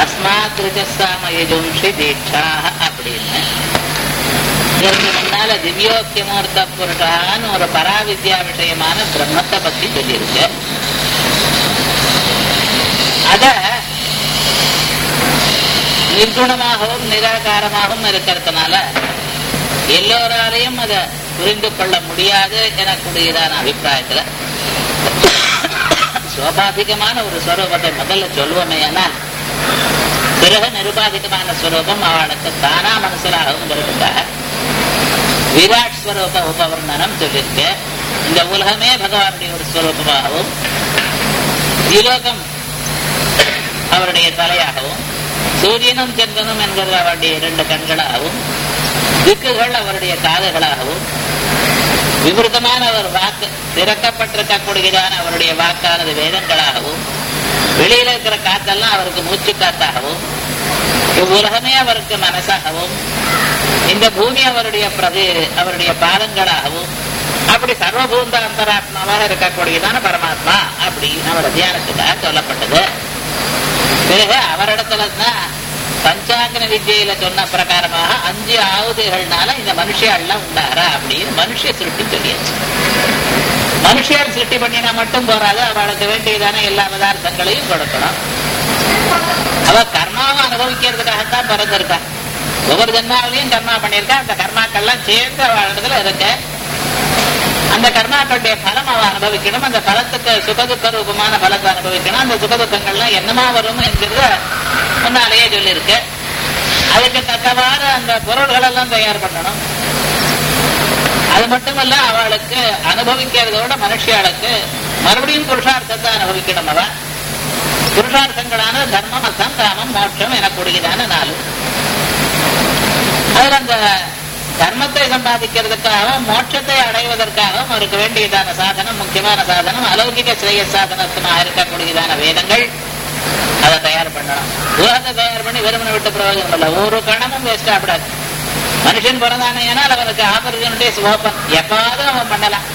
தஸ்மாத் ரிஜசாமயஜும்ஷி தீட்சாக அப்படின்னு இதற்கு முன்னால திவ்யோக்கியமூர்த்த புருஷான்னு ஒரு பராவித்யா விஷயமான பிரம்மத்தை பத்தி சொல்லியிருக்கு அத நிர்குணமாகவும் நிராகாரமாகவும் இருக்கிறதுனால எல்லோராலையும் அதை புரிந்து கொள்ள முடியாது எனக்கூடியதான அபிப்பிராயத்துல சுவாபாதிகமான ஒரு ஸ்வரூபத்தை முதல்ல சொல்லுவோமே ஆனால் பிறகு நிருபாதிகமான ஸ்வரூபம் அவளுக்கு தானா மனசிலாகுங்கிறதுக்காக விராட் ஸ்வரூப உபவர்ணனம் சொல்லியிருக்கு இந்த உலகமே பகவானுடைய ஒரு ஸ்வரூபமாகவும் திலோகம் அவருடைய தலையாகவும் சூரியனும் சந்திரனும் என்கிறது அவருடைய இரண்டு கண்களாகவும் திக்குகள் அவருடைய காதுகளாகவும் விவருத்தமான ஒரு வாக்கு திறக்கப்பட்டிருக்கக்கூடியதான அவருடைய வாக்கானது வேதங்களாகவும் வெளியில இருக்கிற காத்தெல்லாம் அவருக்கு மூச்சு காத்தாகவும் இவ்வுலகமே அவருக்கு மனசாகவும் இந்த பூமி அவருடைய பிரதி அவருடைய பாதங்களாகவும் அப்படி சர்வபூந்த அந்தராத்மாவாக இருக்கக்கூடியதான பரமாத்மா அப்படின்னு அவர தியானத்துக்காக சொல்லப்பட்டது பிறகு அவரிடத்துல தான் பஞ்சாங்கன வித்தியில சொன்ன பிரகாரமாக அஞ்சு ஆவுதைகள்னால இந்த மனுஷியெல்லாம் உண்டாகிறா அப்படின்னு மனுஷ சிருஷ்டி சொல்லியாச்சு மனுஷியார் சிருஷ்டி பண்ணினா மட்டும் போறாது அவளுக்கு வேண்டியதான எல்லா பதார்த்தங்களையும் கொடுக்கணும் அவ கர்மாவை அனுபவிக்கிறதுக்காகத்தான் பிறந்திருக்கா ஒவ்வொரு ஜென்மாவிலையும் கர்மா பண்ணியிருக்கா அந்த கர்மாக்கள்லாம் சேர்ந்து அவளிடத்துல இருக்கு அந்த கர்மாக்களுடைய பலம் அவ அனுபவிக்கணும் அந்த பலத்துக்கு சுகதுக்க ரூபமான பலத்தை அனுபவிக்கணும் அந்த சுகதுக்கங்கள்லாம் என்னமா வரும் என்கிறது முன்னாலேயே சொல்லியிருக்கு அதுக்கு தக்கவாறு அந்த பொருள்கள் எல்லாம் தயார் பண்ணணும் அது மட்டுமல்ல அவளுக்கு அனுபவிக்கிறதோட மனுஷியாளுக்கு மறுபடியும் புருஷார்த்தத்தை அனுபவிக்கணும் அவ புருஷார்த்தங்களான தர்மம் அர்த்தம் காமம் மோட்சம் எனக்கூடியதான நாலு அதுல அந்த தர்மத்தை சம்பாதிக்கிறதுக்காக மோட்சத்தை அடைவதற்காகவும் அவருக்கு வேண்டியதான சாதனம் முக்கியமான சாதனம் அலௌகிக சிறைய சாதனத்துமாக இருக்கக்கூடியதான வேதங்கள் அதை தயார் பண்ணணும் உலகத்தை தயார் பண்ணி வெறுமனை விட்டு பிரயோஜனம் இல்லை ஒரு கணமும் வேஸ்ட் ஆகக்கூடாது மனுஷன் பிறந்தானேனால் அவனுக்கு ஆபர்ச்சுனிட்டிஸ் ஓப்பன் எப்பாவது அவன் பண்ணலாம்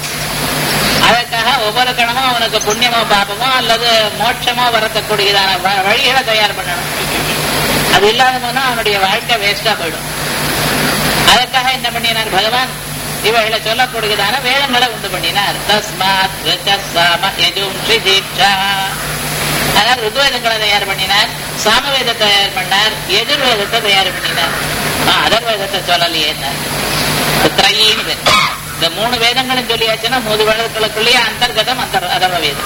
அதற்காக ஒவ்வொரு கணமும் அவனுக்கு புண்ணியமோ பாபமோ அல்லது மோட்சமோ வரத்தக்கூடியதான வ- வழிகளை தயார் பண்ணணும் அது இல்லாத போனா அவனுடைய வாழ்க்கை வேஸ்டா போயிடும் அதற்காக என்ன பண்ணினார் பகவான் இவைகளை சொல்லக்கூடியதான வேதங்களை உண்டு பண்ணினார் தஸ்மாத் ரிச்சசாம யஜும்ஷி தீட்சா அதாவது ருத்வேதங்களை தயார் பண்ணினார் சாமவேதத்தை தயார் பண்ணார் எதிர்வேதத்தை தயார் பண்ணினார் ஆ, அதர்வேதத்தை சொல்லலையே திரையின்னு பேர். இந்த மூணு வேதங்களும் சொல்லியாச்சுன்னா மூணு வேதங்களுக்குள்ளேயே அந்தர்கதம் அந்த அதர்வ வேதம்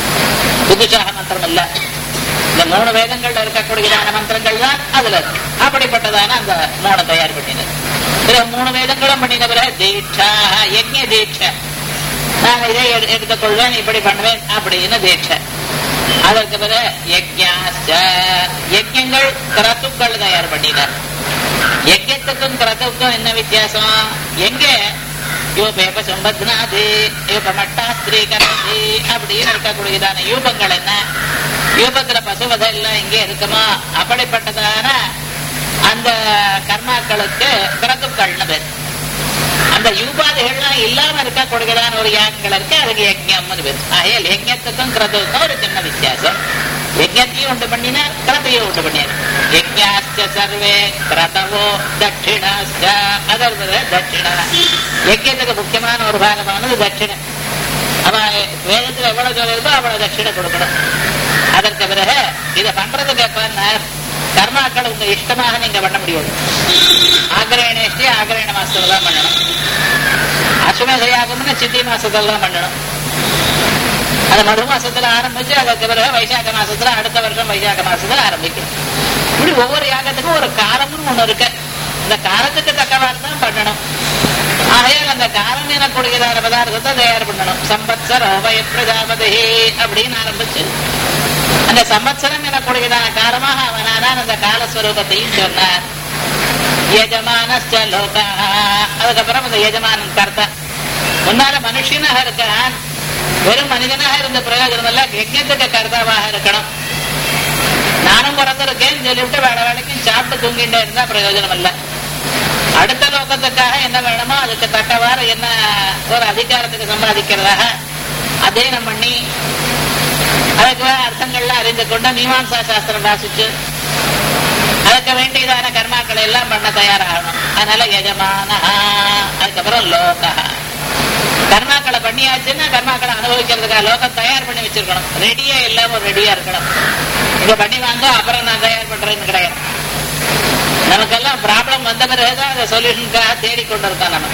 புதுசாக மந்திரம் இல்ல இந்த மூணு வேதங்கள்ல இருக்கக்கூடியதான மந்திரங்கள் தான் அதுல இருக்கு அப்படிப்பட்டதான அந்த மூணை தயார் பண்ணினது பிறகு மூணு வேதங்களும் பண்ணின பிறகு தீட்சா யஜ்ய தீட்சை நான் இதை எடு- எடுத்துக்கொள்வேன் இப்படி பண்ணுவேன் அப்படின்னு தீட்சை அதற்கு பிறகு யஜ்யாச்ச யஜ்யங்கள் கிரத்துக்கள் தயார் பண்ணினார் யஜ்யத்துக்கும் கிரத்துக்கும் என்ன வித்தியாசம் எங்க யூபேப சம்பத்னாது யூப மட்டாஸ்திரீகரணி அப்படின்னு இருக்கக்கூடியதான யூபங்கள் என்ன யூபத்துல பசுவதை எல்லாம் இங்கே இருக்குமா அப்படிப்பட்டதான அந்த கர்மாக்களுக்கு கிரத்துக்கள்னு பேர் அந்த யூபாதிகள்லாம் இல்லாம இருக்கக்கூடியதான ஒரு யாகங்கள் இருக்கு அதுக்கு யஜ்யம்னு பேர் ஆகையால் யஜ்யத்துக்கும் கிரதுக்கும் ஒரு சின்ன வித்தியாசம் யஜ்யத்தையும் உண்டு பண்ணினார் கிரதையும் உண்டு பண்ணினார் யஜ்யாச்ச சர்வே கிரதவோ தட்சிணாச்ச அதற்கு தட்சிணா யஜ்யத்துக்கு முக்கியமான ஒரு பாகமானது தட்சிணை அவன் வேதத்துல எவ்வளவு சொல்லிருக்கோ அவ்வளவு தட்சிணை கொடுக்கணும் அதற்கு பிறகு இதை பண்றதுக்கு எப்ப கர்மாக்கள் உங்க இஷ்டமாக நீங்க பண்ண முடியாது ஆகிரயணேஷ்டி ஆகிரயண மாசத்துல தான் பண்ணணும் அஸ்வமேத யாகம்னு சித்தி மாசத்துல தான் பண்ணணும் அது மறு மாசத்துல ஆரம்பிச்சு அதுக்கு பிறகு வைசாக மாசத்துல அடுத்த வருஷம் வைசாக மாசத்துல ஆரம்பிக்கணும் இப்படி ஒவ்வொரு யாகத்துக்கும் ஒரு காலம்னு ஒண்ணு இருக்கு இந்த காலத்துக்கு தக்கவாறு தான் பண்ணணும் ஆகையால் அந்த காலம் எனக்கூடியதான பதார்த்தத்தை தயார் பண்ணணும் சம்பத்சர உபய பிரஜாபதி அப்படின்னு ஆரம்பிச்சு அந்த சம்பத்சரம் எனக்கூடியதான காலமாக அவனாதான் அந்த காலஸ்வரூபத்தையும் சொன்னார் எஜமானஸ்ட லோகா அதுக்கப்புறம் அந்த எஜமானன் கர்த்தா முன்னால மனுஷனாக இருக்கான் வெறும் மனிதனாக இருந்த பிரயோஜனம் இல்ல யஜ்யத்துக்கு கர்த்தாவாக இருக்கணும் நானும் பிறந்திருக்கேன்னு சொல்லிவிட்டு வேலை வேலைக்கும் சாப்பிட்டு தூங்கிட்டே இருந்தா பிரயோஜனம் இல்ல அடுத்த லோகத்துக்காக என்ன வேணுமோ அதுக்கு தக்கவாறு என்ன ஒரு அதிகாரத்துக்கு சம்பாதிக்கிறதாக அதையும் பண்ணி அதுக்கு அர்த்தங்கள்லாம் அறிந்து கொண்டு மீமாம்சா சாஸ்திரம் வாசிச்சு அதுக்கு வேண்டியதான கர்மாக்களை எல்லாம் பண்ண தயாராகணும் அதனால எஜமான அதுக்கப்புறம் லோகா கர்மாக்களை பண்ணியாச்சுன்னா கர்மாக்களை அனுபவிக்கிறதுக்காக லோகம் தயார் பண்ணி வச்சிருக்கணும் ரெடியா இல்லாம ரெடியா இருக்கணும் இங்க பண்ணி வாங்க அப்புறம் நான் தயார் பண்றேன்னு கிடையாது நமக்கெல்லாம் ப்ராப்ளம் வந்த பிறகுதான் அந்த சொல்யூஷனுக்காக தேடிக்கொண்டு இருக்கோம் நம்ம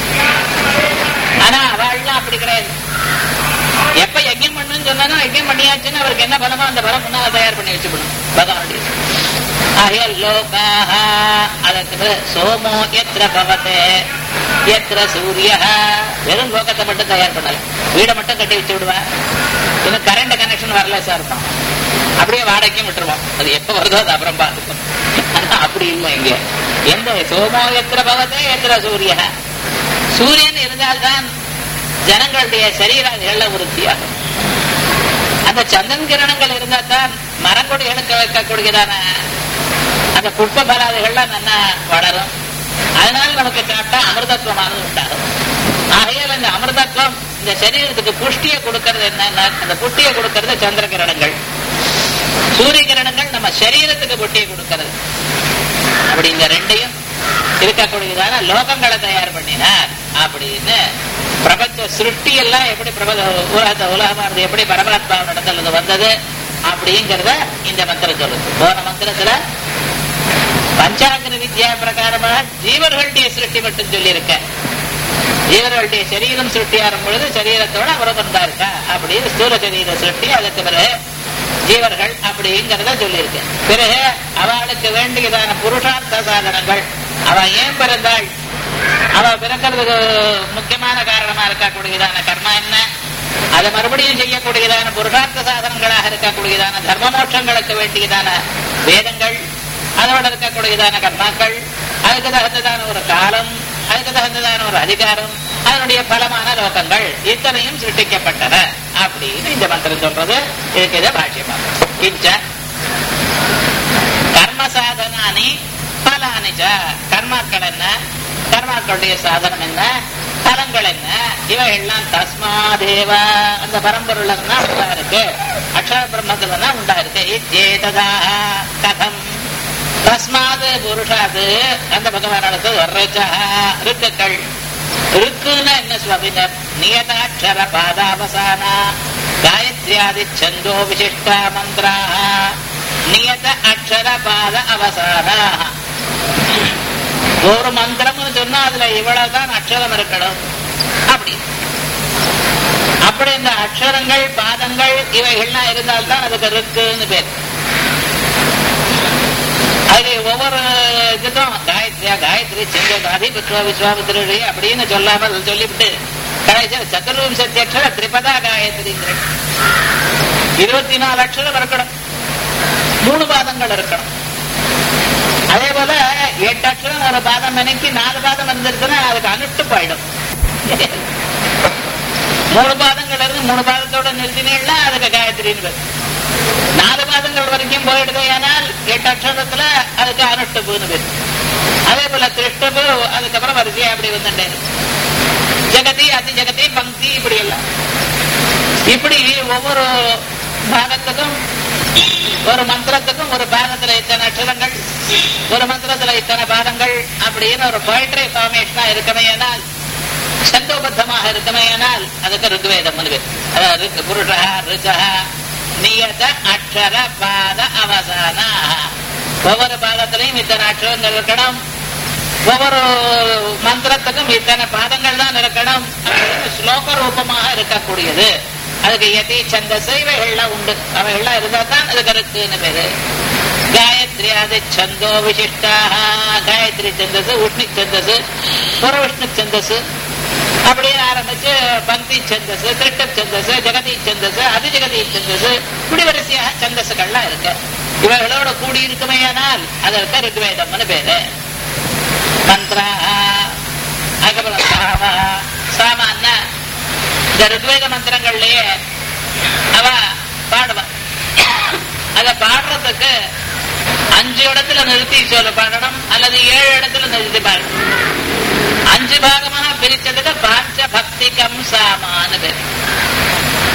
ஆனா அவள்லாம் அப்படி கிடையாது எப்ப யஜ்யம் பண்ணுன்னு சொன்னா யஜ்யம் பண்ணியாச்சுன்னு அவருக்கு என்ன பலமோ அந்த பலம் முன்னால தயார் பண்ணி வச்சுக்கணும் பகவானுடைய ஆகையால் லோகாக அதற்கு சோமோ எத்திர பவதே எத்திர சூரிய வெறும் லோகத்தை மட்டும் தயார் பண்ணல வீடை மட்டும் கட்டி வச்சு விடுவேன் இன்னும் கரண்ட் கனெக்ஷன் வரல சார் இருக்கும் அப்படியே வாடகைக்கும் விட்டுருவோம் அது எப்ப வருதோ அது அப்புறம் பார்த்துக்கும் ஆனா அப்படி இல்லை இங்க எந்த சோமோ எத்திர பவதே எத்திர சூரிய சூரியன் இருந்தால்தான் ஜனங்களுடைய சரீராதிகள்ல விருத்தியாகும் அந்த சந்தன் கிரணங்கள் இருந்தா தான் மரங்கொடிகளுக்கு வைக்கக்கூடியதான அந்த புஷ்ப பலாதிகள்லாம் நல்லா வளரும் அதனால நமக்கு சாப்பிட்டா அமிர்தத்துவமானது உண்டாகும் ஆகையால் இந்த அமிர்தத்துவம் இந்த சரீரத்துக்கு புஷ்டியை கொடுக்கறது என்ன அந்த புஷ்டியை கொடுக்கறது சந்திர கிரணங்கள் சூரிய கிரணங்கள் நம்ம சரீரத்துக்கு புஷ்டியை கொடுக்கிறது அப்படி இந்த ரெண்டையும் இருக்கக்கூடியதான லோகங்களை தயார் பண்ணினார் அப்படின்னு பிரபஞ்ச சிருஷ்டி எல்லாம் எப்படி பிரபஞ்ச உலகத்தை உலகமானது எப்படி பரமாத்மா நடந்தது வந்தது அப்படிங்கிறத இந்த மந்திரம் சொல்லுது போன மந்திரத்துல பஞ்சாங்கர வித்யா பிரகாரமாக ஜீவர்களுடைய சிருஷ்டி மட்டும் சொல்லியிருக்க ஜீவர்களுடைய சரீரம் சிருஷ்டியாரும் பொழுது சரீரத்தோட அவரம் வந்தா இருக்கா அப்படின்னு ஸ்தூல சரீர சிருஷ்டி அதுக்கு பிறகு ஜீவர்கள் அப்படிங்கிறத சொல்லியிருக்கு பிறகு அவளுக்கு வேண்டியதான புருஷார்த்த சாதனங்கள் அவ ஏன் பிறந்தாள் அவ பிறக்கிறதுக்கு முக்கியமான காரணமா இருக்கக்கூடியதான கர்மா என்ன அதை மறுபடியும் செய்யக்கூடியதான புருஷார்த்த சாதனங்களாக இருக்கக்கூடியதான தர்ம மோட்சங்களுக்கு வேண்டியதான வேதங்கள் அதோட இருக்கக்கூடியதான கர்மாக்கள் அதுக்கு தகுந்ததான ஒரு காலம் அதுக்கு தகுந்ததான ஒரு அதிகாரம் அதனுடைய பலமான லோகங்கள் இத்தனையும் சிருஷ்டிக்கப்பட்டன அப்படின்னு இந்த மந்திரம் சொல்றது இதுக்கு இதை பாஷ்யமா இச்ச கர்ம சாதனானி பலானி கர்மாக்கள் என்ன கர்மாக்களுடைய சாதனம் என்ன பலங்கள் என்ன இவைகள்லாம் தஸ்மாதேவ அந்த பரம்பொருள் தான் உண்டா இருக்கு அக்ஷர பிரம்மத்துல தான் உண்டா இருக்கு இச்சேததா கதம் தஸ்மாது புருஷாது அந்த பகவானுக்கு வர்றச்சா ருக்குகள் ருக்குன்னா என்ன சுவாமினர் நியதாட்சர பாதாவசானா காயத்ரியாதி சந்தோ விசிஷ்டா மந்திரா நியத அக்ஷர பாத அவசானா ஒரு மந்திரம்னு சொன்னா அதுல இவ்வளவுதான் அக்ஷரம் இருக்கணும் அப்படி அப்படி இந்த அக்ஷரங்கள் பாதங்கள் இவைகள்லாம் இருந்தால்தான் அதுக்கு ருக்குன்னு பேர் அது ஒவ்வொரு இதுக்கும் காயத்ரியா காயத்ரி செங்கோதாதி விஸ்வ விஸ்வாமித்திரி அப்படின்னு சொல்லாமல் சொல்லிவிட்டு கடைசியில் சதுர்விம்சத்தி அக்ஷர திரிபதா காயத்ரிங்கிற இருபத்தி நாலு அக்ஷரம் இருக்கணும் மூணு பாதங்கள் இருக்கணும் அதே போல எட்டு அக்ஷரம் ஒரு பாதம் நினைக்கி நாலு பாதம் வந்துருச்சுன்னா அதுக்கு அனுட்டு போயிடும் மூணு பாதங்கள் இருந்து மூணு பாதத்தோட நிறுத்தினீங்கன்னா அதுக்கு காயத்ரின்னு பேர் நாலு பாதங்கள் வரைக்கும் போயிடுது ஆனால் எட்டு அக்ஷரத்துல அதுக்கு அனுஷ்டபுன்னு பேர் அதே போல திருஷ்டபு அதுக்கப்புறம் வரிசையா அப்படி வந்துட்டேன் ஜெகதி அதி ஜெகதி பங்கி இப்படி எல்லாம் இப்படி ஒவ்வொரு பாகத்துக்கும் ஒரு மந்திரத்துக்கும் ஒரு பாகத்துல இத்தனை அக்ஷரங்கள் ஒரு மந்திரத்துல இத்தனை பாதங்கள் அப்படின்னு ஒரு போயிட்ரி ஃபார்மேஷனா இருக்கமே ஆனால் சந்தோபத்தமாக இருக்கமே ஆனால் அதுக்கு ருக்வேதம் அதாவது புருஷா ருச்சா நியத அக்ஷர பாத அவசான ஒவ்வொரு பாதத்திலையும் இத்தனை அக்ஷரங்கள் இருக்கணும் ஒவ்வொரு மந்திரத்துக்கும் இத்தனை பாதங்கள் தான் இருக்கணும் ஸ்லோக ரூபமாக இருக்கக்கூடியது அதுக்கு எதி சந்தஸ் இவைகள்லாம் உண்டு அவைகள்லாம் இருந்தா தான் அது கருத்துன்னு பேரு காயத்ரி அது சந்தோ விசிஷ்டாக காயத்ரி சந்தஸ் உஷ்ணி சந்தஸ் புறவிஷ்ணு சந்தஸ் அப்படின்னு ஆரம்பிச்சு பந்தி சந்தஸ் திருட்ட சந்தஸ் ஜெகதி சந்தஸ் அதிஜகதி சந்தஸ் இப்படி வரிசையாக சந்தஸுகள்லாம் இருக்கு இவர்களோட கூடி இருக்குமையானால் அதற்கு ருக்வேதம்னு பேரு மந்திரா அதுக்கப்புறம் சாமா சாமான்னா இந்த ருக்வேத மந்திரங்கள்லயே அவ பாடுவா அத பாடுறதுக்கு அஞ்சு இடத்துல நிறுத்தி சொல்ல பாடணும் அல்லது ஏழு இடத்துல நிறுத்தி பாடணும் அஞ்சு பாகமாக பிரிச்சதுக்கு பாஞ்ச பக்திகம் சாமான்னு பேர்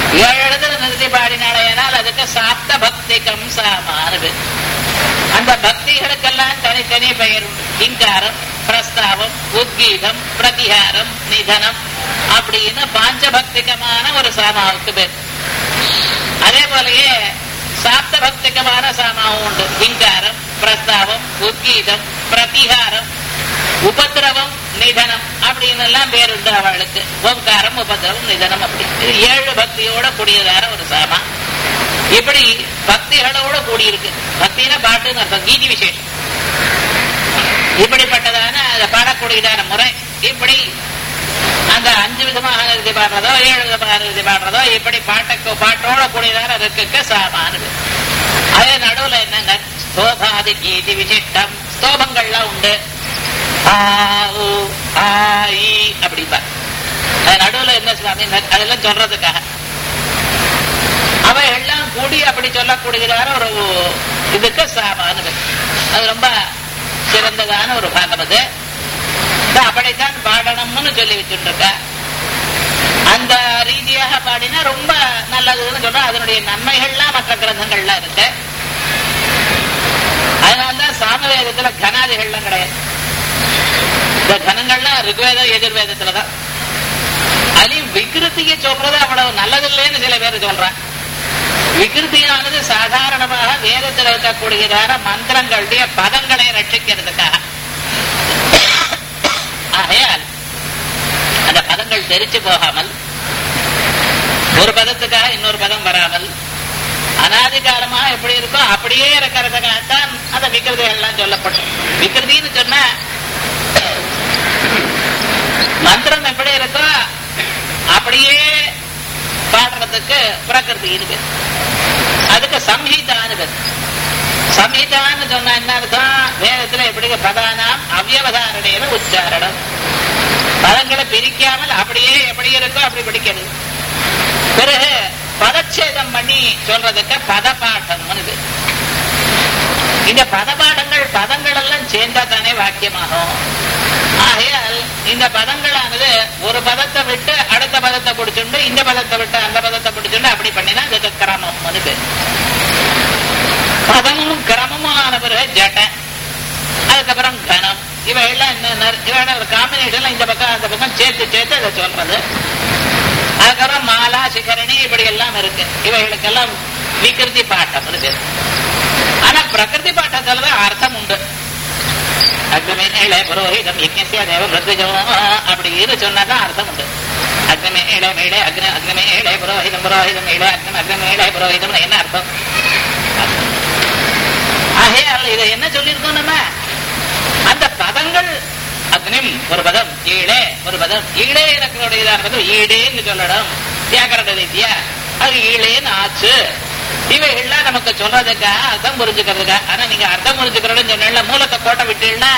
ஏழு இடத்துல நிறுத்தி பாடினாலேனால் அதுக்கு சாப்த பக்திகம் சாமானது அந்த பக்திகளுக்கெல்லாம் தனித்தனி பெயர் உண்டு இங்காரம் பிரஸ்தாவம் உத்கீதம் பிரதிகாரம் நிதனம் அப்படின்னு பாஞ்சபக்திகமான ஒரு சாமாவுக்கு பேர் அதே போலயே சாப்த பக்திகமான சாமாவும் உண்டு இங்காரம் பிரஸ்தாவம் உத்கீதம் பிரதிகாரம் உபதிரவம் நிதனம் அப்படின்னு எல்லாம் பேர் உண்டு அவளுக்கு ஓங்காரம் உபதிரவம் நிதனம் அப்படி இது ஏழு பக்தியோட கூடியதான ஒரு சாமா இப்படி பக்திகளோட கூடியிருக்கு பக்தினா பாட்டுன்னு அர்த்தம் கீதி விசேஷம் இப்படிப்பட்டதான அதை பாடக்கூடியதான முறை இப்படி அந்த அஞ்சு விதமாக நிறுத்தி பாடுறதோ ஏழு விதமாக நிறுத்தி பாடுறதோ இப்படி பாட்டுக்கு பாட்டோட கூடியதான அதுக்கு சாமானது அதே நடுவுல என்னங்க ஸ்தோபாதி கீதி விசிஷ்டம் ஸ்தோபங்கள்லாம் உண்டு ஆ, உ, ஆ, இ அப்படிம்பா அது நடுவுல என்ன சுவாமி அதெல்லாம் சொல்றதுக்காக அவை எல்லாம் கூடி அப்படி சொல்லக்கூடியதான ஒரு இதுக்கு சாமானது அது ரொம்ப சிறந்ததான ஒரு பாகம் அது இது அப்படித்தான் பாடணும்னு சொல்லி வச்சுட்டு இருக்க அந்த ரீதியாக பாடினா ரொம்ப நல்லதுன்னு சொல்ற அதனுடைய நன்மைகள்லாம் மற்ற கிரந்தங்கள்லாம் இருக்கு அதனாலதான் சாமவேதத்துல கனாதிகள்லாம் கிடையாது இந்த கனங்கள்லாம் ரிக்வேதம் எதிர்வேதத்துலதான் அதுலயும் விகிருத்தியை சொல்றது அவ்வளவு நல்லதில்லைன்னு சில பேர் சொல்றான் விகிருத்தியானது சாதாரணமாக வேதத்தில் இருக்கக்கூடியதான மந்திரங்களுடைய பதங்களை ரட்சிக்கிறதுக்காக ஆகையால் அந்த பதங்கள் தெரிச்சு போகாமல் ஒரு பதத்துக்காக இன்னொரு பதம் வராமல் அனாதிகாரமா எப்படி இருக்கோ அப்படியே இருக்கிறதுக்காகத்தான் அந்த விகிருதிகள்லாம் சொல்லப்படும் விகிருதின்னு சொன்னா மந்திரம் எப்படி இருக்கோ அப்படியே பாடுறதுக்கு பிரகிருதி இருக்கு அதுக்கு சம்ஹிதான்னு பேர் சம்ஹிதான்னு சொன்னா என்ன அர்த்தம் வேதத்துல எப்படி பதானாம் அவ்யவதாரணையில உச்சாரணம் பதங்களை பிரிக்காமல் அப்படியே எப்படி இருக்கோ அப்படி பிடிக்கிறது பிறகு பதச்சேதம் பண்ணி சொல்றதுக்கு பதபாட்டம்னு பேர் இந்த பதபாடங்கள் பதங்கள் எல்லாம் சேர்ந்தா தானே வாக்கியமாகும் ஆகையால் இந்த பதங்களானது ஒரு பதத்தை விட்டு அடுத்த பதத்தை பிடிச்சுண்டு இந்த பதத்தை விட்டு அந்த பதத்தை பிடிச்சுண்டு அப்படி பண்ணினா அதுக்கு கிரமம் பேர் பதமும் கிரமமும் ஆன பிறகு ஜட அதுக்கப்புறம் கனம் இவையெல்லாம் என்ன இவையோட ஒரு காம்பினேஷன்ல இந்த பக்கம் அந்த பக்கம் சேர்த்து சேர்த்து அதை சொல்றது அதுக்கப்புறம் மாலா சிகரணி இப்படி எல்லாம் இருக்கு இவைகளுக்கெல்லாம் விகிருதி பாட்டம் இருக்கு ஆனா பிரகிருதி பாட்டத்துலதான் அர்த்தம் உண்டு அக்னமேல புரோஹிதம் யஜ்ஞசிய தேவ மிருத்விஜோ அப்படின்னு சொன்னாதான் அர்த்தம் உண்டு அக்னமேல மேலே அக்ன அக்னமேல புரோஹிதம் புரோஹிதம் மேலே அக்னம் அக்னமேல புரோஹிதம் என்ன அர்த்தம் ஆகையால் இதை என்ன சொல்லியிருக்கோம் நம்ம அந்த பதங்கள் அக்னிம் ஒரு பதம் ஈழே ஒரு பதம் ஈழே எனக்குடையதான பதம் ஈடேன்னு சொல்லணும் வியாக்கரண ரீதியா அது ஈழேன்னு ஆச்சு இவைகள்லாம் நமக்கு சொல்றதுக்காக அர்த்தம் புரிஞ்சுக்கிறதுக்கா ஆனா நீங்க அர்த்தம் புரிஞ்சுக்கிறோம்னு சொன்ன மூலத்தை கோட்டை விட்டீங்கன்னா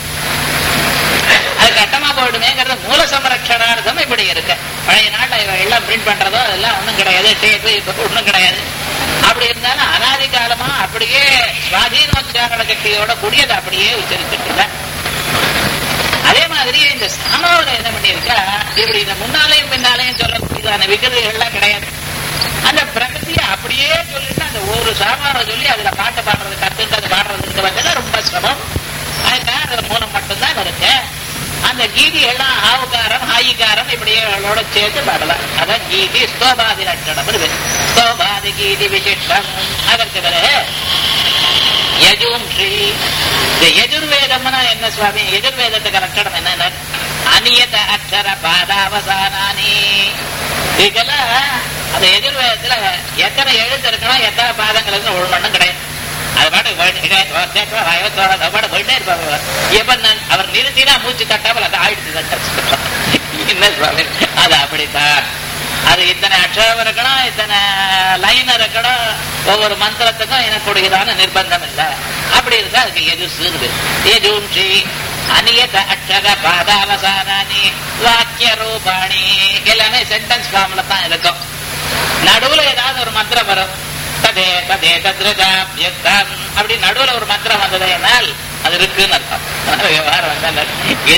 அது கட்டமா போயிடுமேங்கிறது மூல சம்ரட்சணார்த்தம் இப்படி இருக்கு பழைய நாட்டை இவ எல்லாம் பிரிண்ட் பண்றதோ அதெல்லாம் ஒண்ணும் கிடையாது டேப்பு இப்ப ஒண்ணும் கிடையாது அப்படி இருந்தாலும் அனாதி காலமா அப்படியே சுவாதீனோச்சாரண சக்தியோட கூடியது அப்படியே உச்சரிச்சுட்டு அதே மாதிரி இந்த சாமாவில என்ன பண்ணியிருக்கா இப்படி இந்த முன்னாலையும் பின்னாலையும் சொல்லக்கூடியதான விகிருதிகள்லாம் கிடையாது அந்த பிரகதியை அப்படியே சொல்லிட்டு அந்த ஒரு சாமாவை சொல்லி அதுல பாட்டு பாடுறது கத்துன்றது பாடுறதுக்கு வந்து ரொம்ப சிரமம் அதுக்காக அதுல மூலம் மட்டும்தான் இருக்கு அந்த கீதி எல்லாம் ஆவுகாரம் ஆயிகாரம் இப்படியே அவளோட சேர்த்து பாடலாம் அதான் கீதி ஸ்தோபாதி லட்சணம் இருக்கு ஸ்தோபாதி கீதி விசிஷ்டம் அதற்கு பிறகு யஜூம்ஷி இந்த எஜுர்வேதம்னா என்ன சுவாமி எஜுர்வேதத்துக்கு லட்சணம் என்ன அநியத அக்ஷர பாதாவசானானி இதெல்லாம் அந்த எதிர்வேதத்துல எத்தனை எழுத்து இருக்கணும் எத்தனை பாதங்கள் இருக்கு ஒரு மண்ணும் கிடையாது அது பாட்டு பாட்டு போயிட்டே இருப்பாங்க எப்ப நான் அவர் நிறுத்தினா மூச்சு தட்டாமல் அது ஆயிடுச்சு என்ன சுவாமி அது அப்படித்தான் அது இத்தனை அக்ஷரம் இருக்கணும் இத்தனை லைன் இருக்கணும் ஒவ்வொரு மந்திரத்துக்கும் எனக்கூடியதான நிர்பந்தம் இல்லை அப்படி இருந்தா அதுக்கு எது சிறு எஜூன்ஷி அநியத அக்ஷர பாதாவசானி வாக்கிய ரூபாணி எல்லாமே சென்டென்ஸ் ஃபார்ம்ல தான் இருக்கும் நடுவுல ஏதாவது ஒரு மந்திரம் வரும் ததே ததே தத்ரஜாபியத்தம் அப்படி நடுவுல ஒரு மந்திரம் வந்தது என்னால் அது இருக்குன்னு அர்த்தம் விவகாரம் வந்து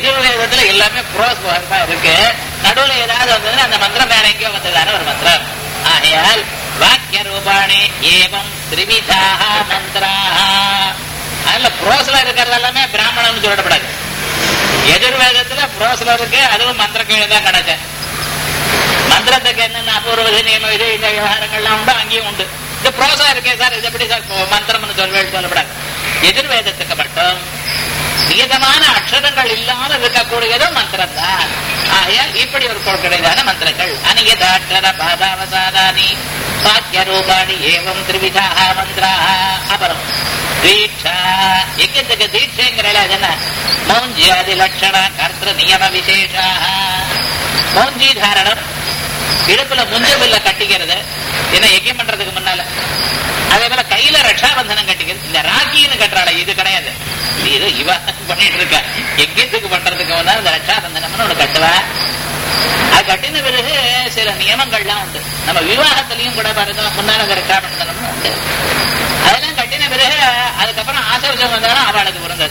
எதிர்வேதத்துல எல்லாமே ப்ரோஸ் தான் இருக்கு நடுவுல ஏதாவது வந்ததுன்னா அந்த மந்திரம் வேற எங்கேயோ வந்ததான ஒரு மந்திரம் ஆகையால் வாக்கிய ரூபாணி ஏவம் திரிவிதாக மந்திராக அதுல புரோஸ்ல இருக்கிறது எல்லாமே பிராமணன் சொல்லப்படாது எதிர்வேதத்துல புரோஸ்ல இருக்கு அதுவும் மந்திர கீழே தான் கிடக்கு மந்திரத்துக்கு என்னென்ன அபூர்வ விதி, நியம விதி இந்த விவகாரங்கள்லாம் உண்டு அங்கேயும் உண்டு இது புரோசா இருக்கே சார் இது எப்படி சார் இப்போ மந்திரம்னு சொல்வேன் சொல்லப்படாது எதிர்வேதத்துக்கு மட்டும் நியதமான அக்ஷரங்கள் இல்லாமல் இருக்கக்கூடியது மந்திரம் தான் ஆகையால் இப்படி ஒரு கொடுக்கடையதான மந்திரங்கள் அநியதாட்சர பாதாவசாதானி வாக்கிய ரூபாணி ஏவம் திரிவிதாக மந்திராக அப்புறம் தீட்சா எங்கத்துக்கு தீட்சைங்கிறல அது என்ன மௌஞ்சியாதி லட்சண கர்த்த நியம விசேஷாக மௌஞ்சி தாரணம் இடுப்புல முஞ்சபில்ல கட்டிக்கிறது என்ன யஜ்யம் பண்றதுக்கு முன்னால அதே போல கையில ரட்சாபந்தனம் கட்டிக்கிறது இந்த ராக்கின்னு கட்டுறாள் இது கிடையாது இது இவ பண்ணிட்டு இருக்கா யஜ்யத்துக்கு பண்றதுக்கு முன்னால இந்த ரட்சாபந்தனம்னு ஒண்ணு கட்டுவா அது கட்டின பிறகு சில நியமங்கள்லாம் உண்டு நம்ம விவாகத்திலையும் கூட பாருங்க முன்னால அந்த ரட்சாபந்தனம்னு உண்டு அதெல்லாம் கட்டின பிறகு அதுக்கப்புறம் ஆசர்ஜம் வந்தாலும் அவளுக்கு பிறந்தது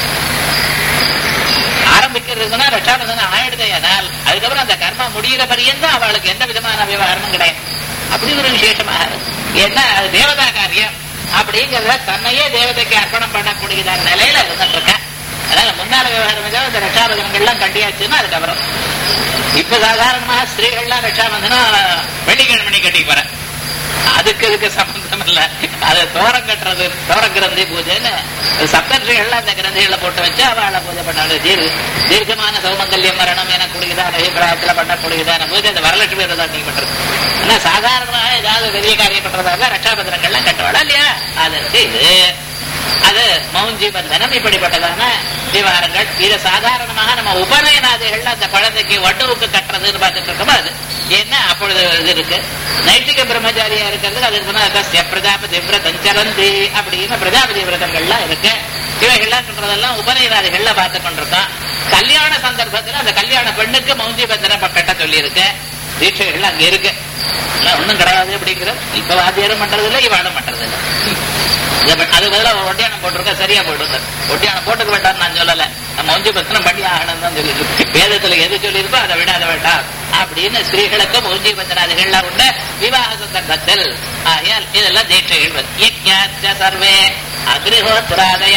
ஆரம்பிக்கிறதுக்குன்னா ரட்சாபந்தனம் ஆயிடுதையானால் அதுக்கப்புறம் அந்த கர்மா முடிகிற பரியந்தம் அவளுக்கு எந்த விதமான விவகாரமும் கிடையாது அப்படி ஒரு விசேஷமாக இருக்கு. ஏன்னா அது தேவதா காரியம் அப்படிங்கிறத தன்னையே தேவதைக்கு அர்ப்பணம் பண்ணக்கூடியதான நிலையில இருந்துட்டு இருக்கா அதனால முன்னால விவகாரம் ஏதாவது இந்த ரட்சாபந்தனங்கள்லாம் கட்டியாச்சுன்னா அதுக்கப்புறம் இப்ப சாதாரணமாக ஸ்திரீகள்லாம் ரட்சாபந்தனம் வெள்ளிக்கிழமை கட்டி போற அதுக்கு இதுக்கு சம்பந்தம் இல்ல அது தோரம் கட்டுறது தோர கிரந்தி பூஜைன்னு சப்தர்ஷிகள்லாம் அந்த கிரந்திகளை போட்டு வச்சு அவளை பூஜை பண்ணாங்க தீர் தீர்க்கமான சௌமங்கல்யம் மரணம் என கூடியதான அபிப்பிராயத்துல பண்ணக்கூடியதான பூஜை அந்த வரலட்சுமி விரதம் நீ பண்றது ஆனா சாதாரணமாக ஏதாவது பெரிய காரியம் பண்றதாக ரட்சாபத்திரங்கள்லாம் கட்டுவாளா இல்லையா அது இருக்கு இது அது மௌஞ்சி பந்தனம் இப்படிப்பட்டதான விவகாரங்கள் இது சாதாரணமாக நம்ம உபநயனாதிகள் அந்த குழந்தைக்கு வட்டுவுக்கு கட்டுறதுன்னு பார்த்துட்டு இருக்கோம் அது ஏன்னா அப்பொழுது இது இருக்கு நைட்டிக பிரம்மச்சாரியா இருக்கிறது அது இருக்குன்னா அகஸ்திய பிரஜாபதி விரதஞ்சரந்தி அப்படின்னு பிரஜாபதி விரதங்கள்லாம் இருக்கு இவைகள்லாம் சொல்றதெல்லாம் உபநயனாதிகள்ல பார்த்து கொண்டிருக்கோம் கல்யாண சந்தர்ப்பத்துல அந்த கல்யாண பெண்ணுக்கு மௌஞ்சி பந்தனம் கட்ட சொல்லி இருக்கு தீட்சைகள் அங்க இருக்கு எல்லாம் ஒண்ணும் கிடையாது அப்படிங்கிறது இப்ப வாத்தியாரும் பண்றது இல்லை இவாளும் பண்றது இல்லை இதை ப- அது பதிலாக ஒட்டியானம் போட்டிருக்க சரியா போயிடுங்க ஒட்டியானம் போட்டுக்க வேண்டாம் நான் சொல்லல நம்ம மௌஞ்சி பத்திரம் பண்ணி ஆகணும் தான் சொல்லியிருக்கு வேதத்துல எது சொல்லியிருக்கோ அதை விடாத வேண்டாம் அப்படின்னு ஸ்திரீகளுக்கு மௌஞ்சி பத்திராதிகள்லாம் உண்டு விவாக சந்தர்ப்பத்தில் ஆகையால் இதெல்லாம் தீட்சைகள் வந்து. யஜ்ஞாச்ச சர்வே அக்னிஹோத்ராதய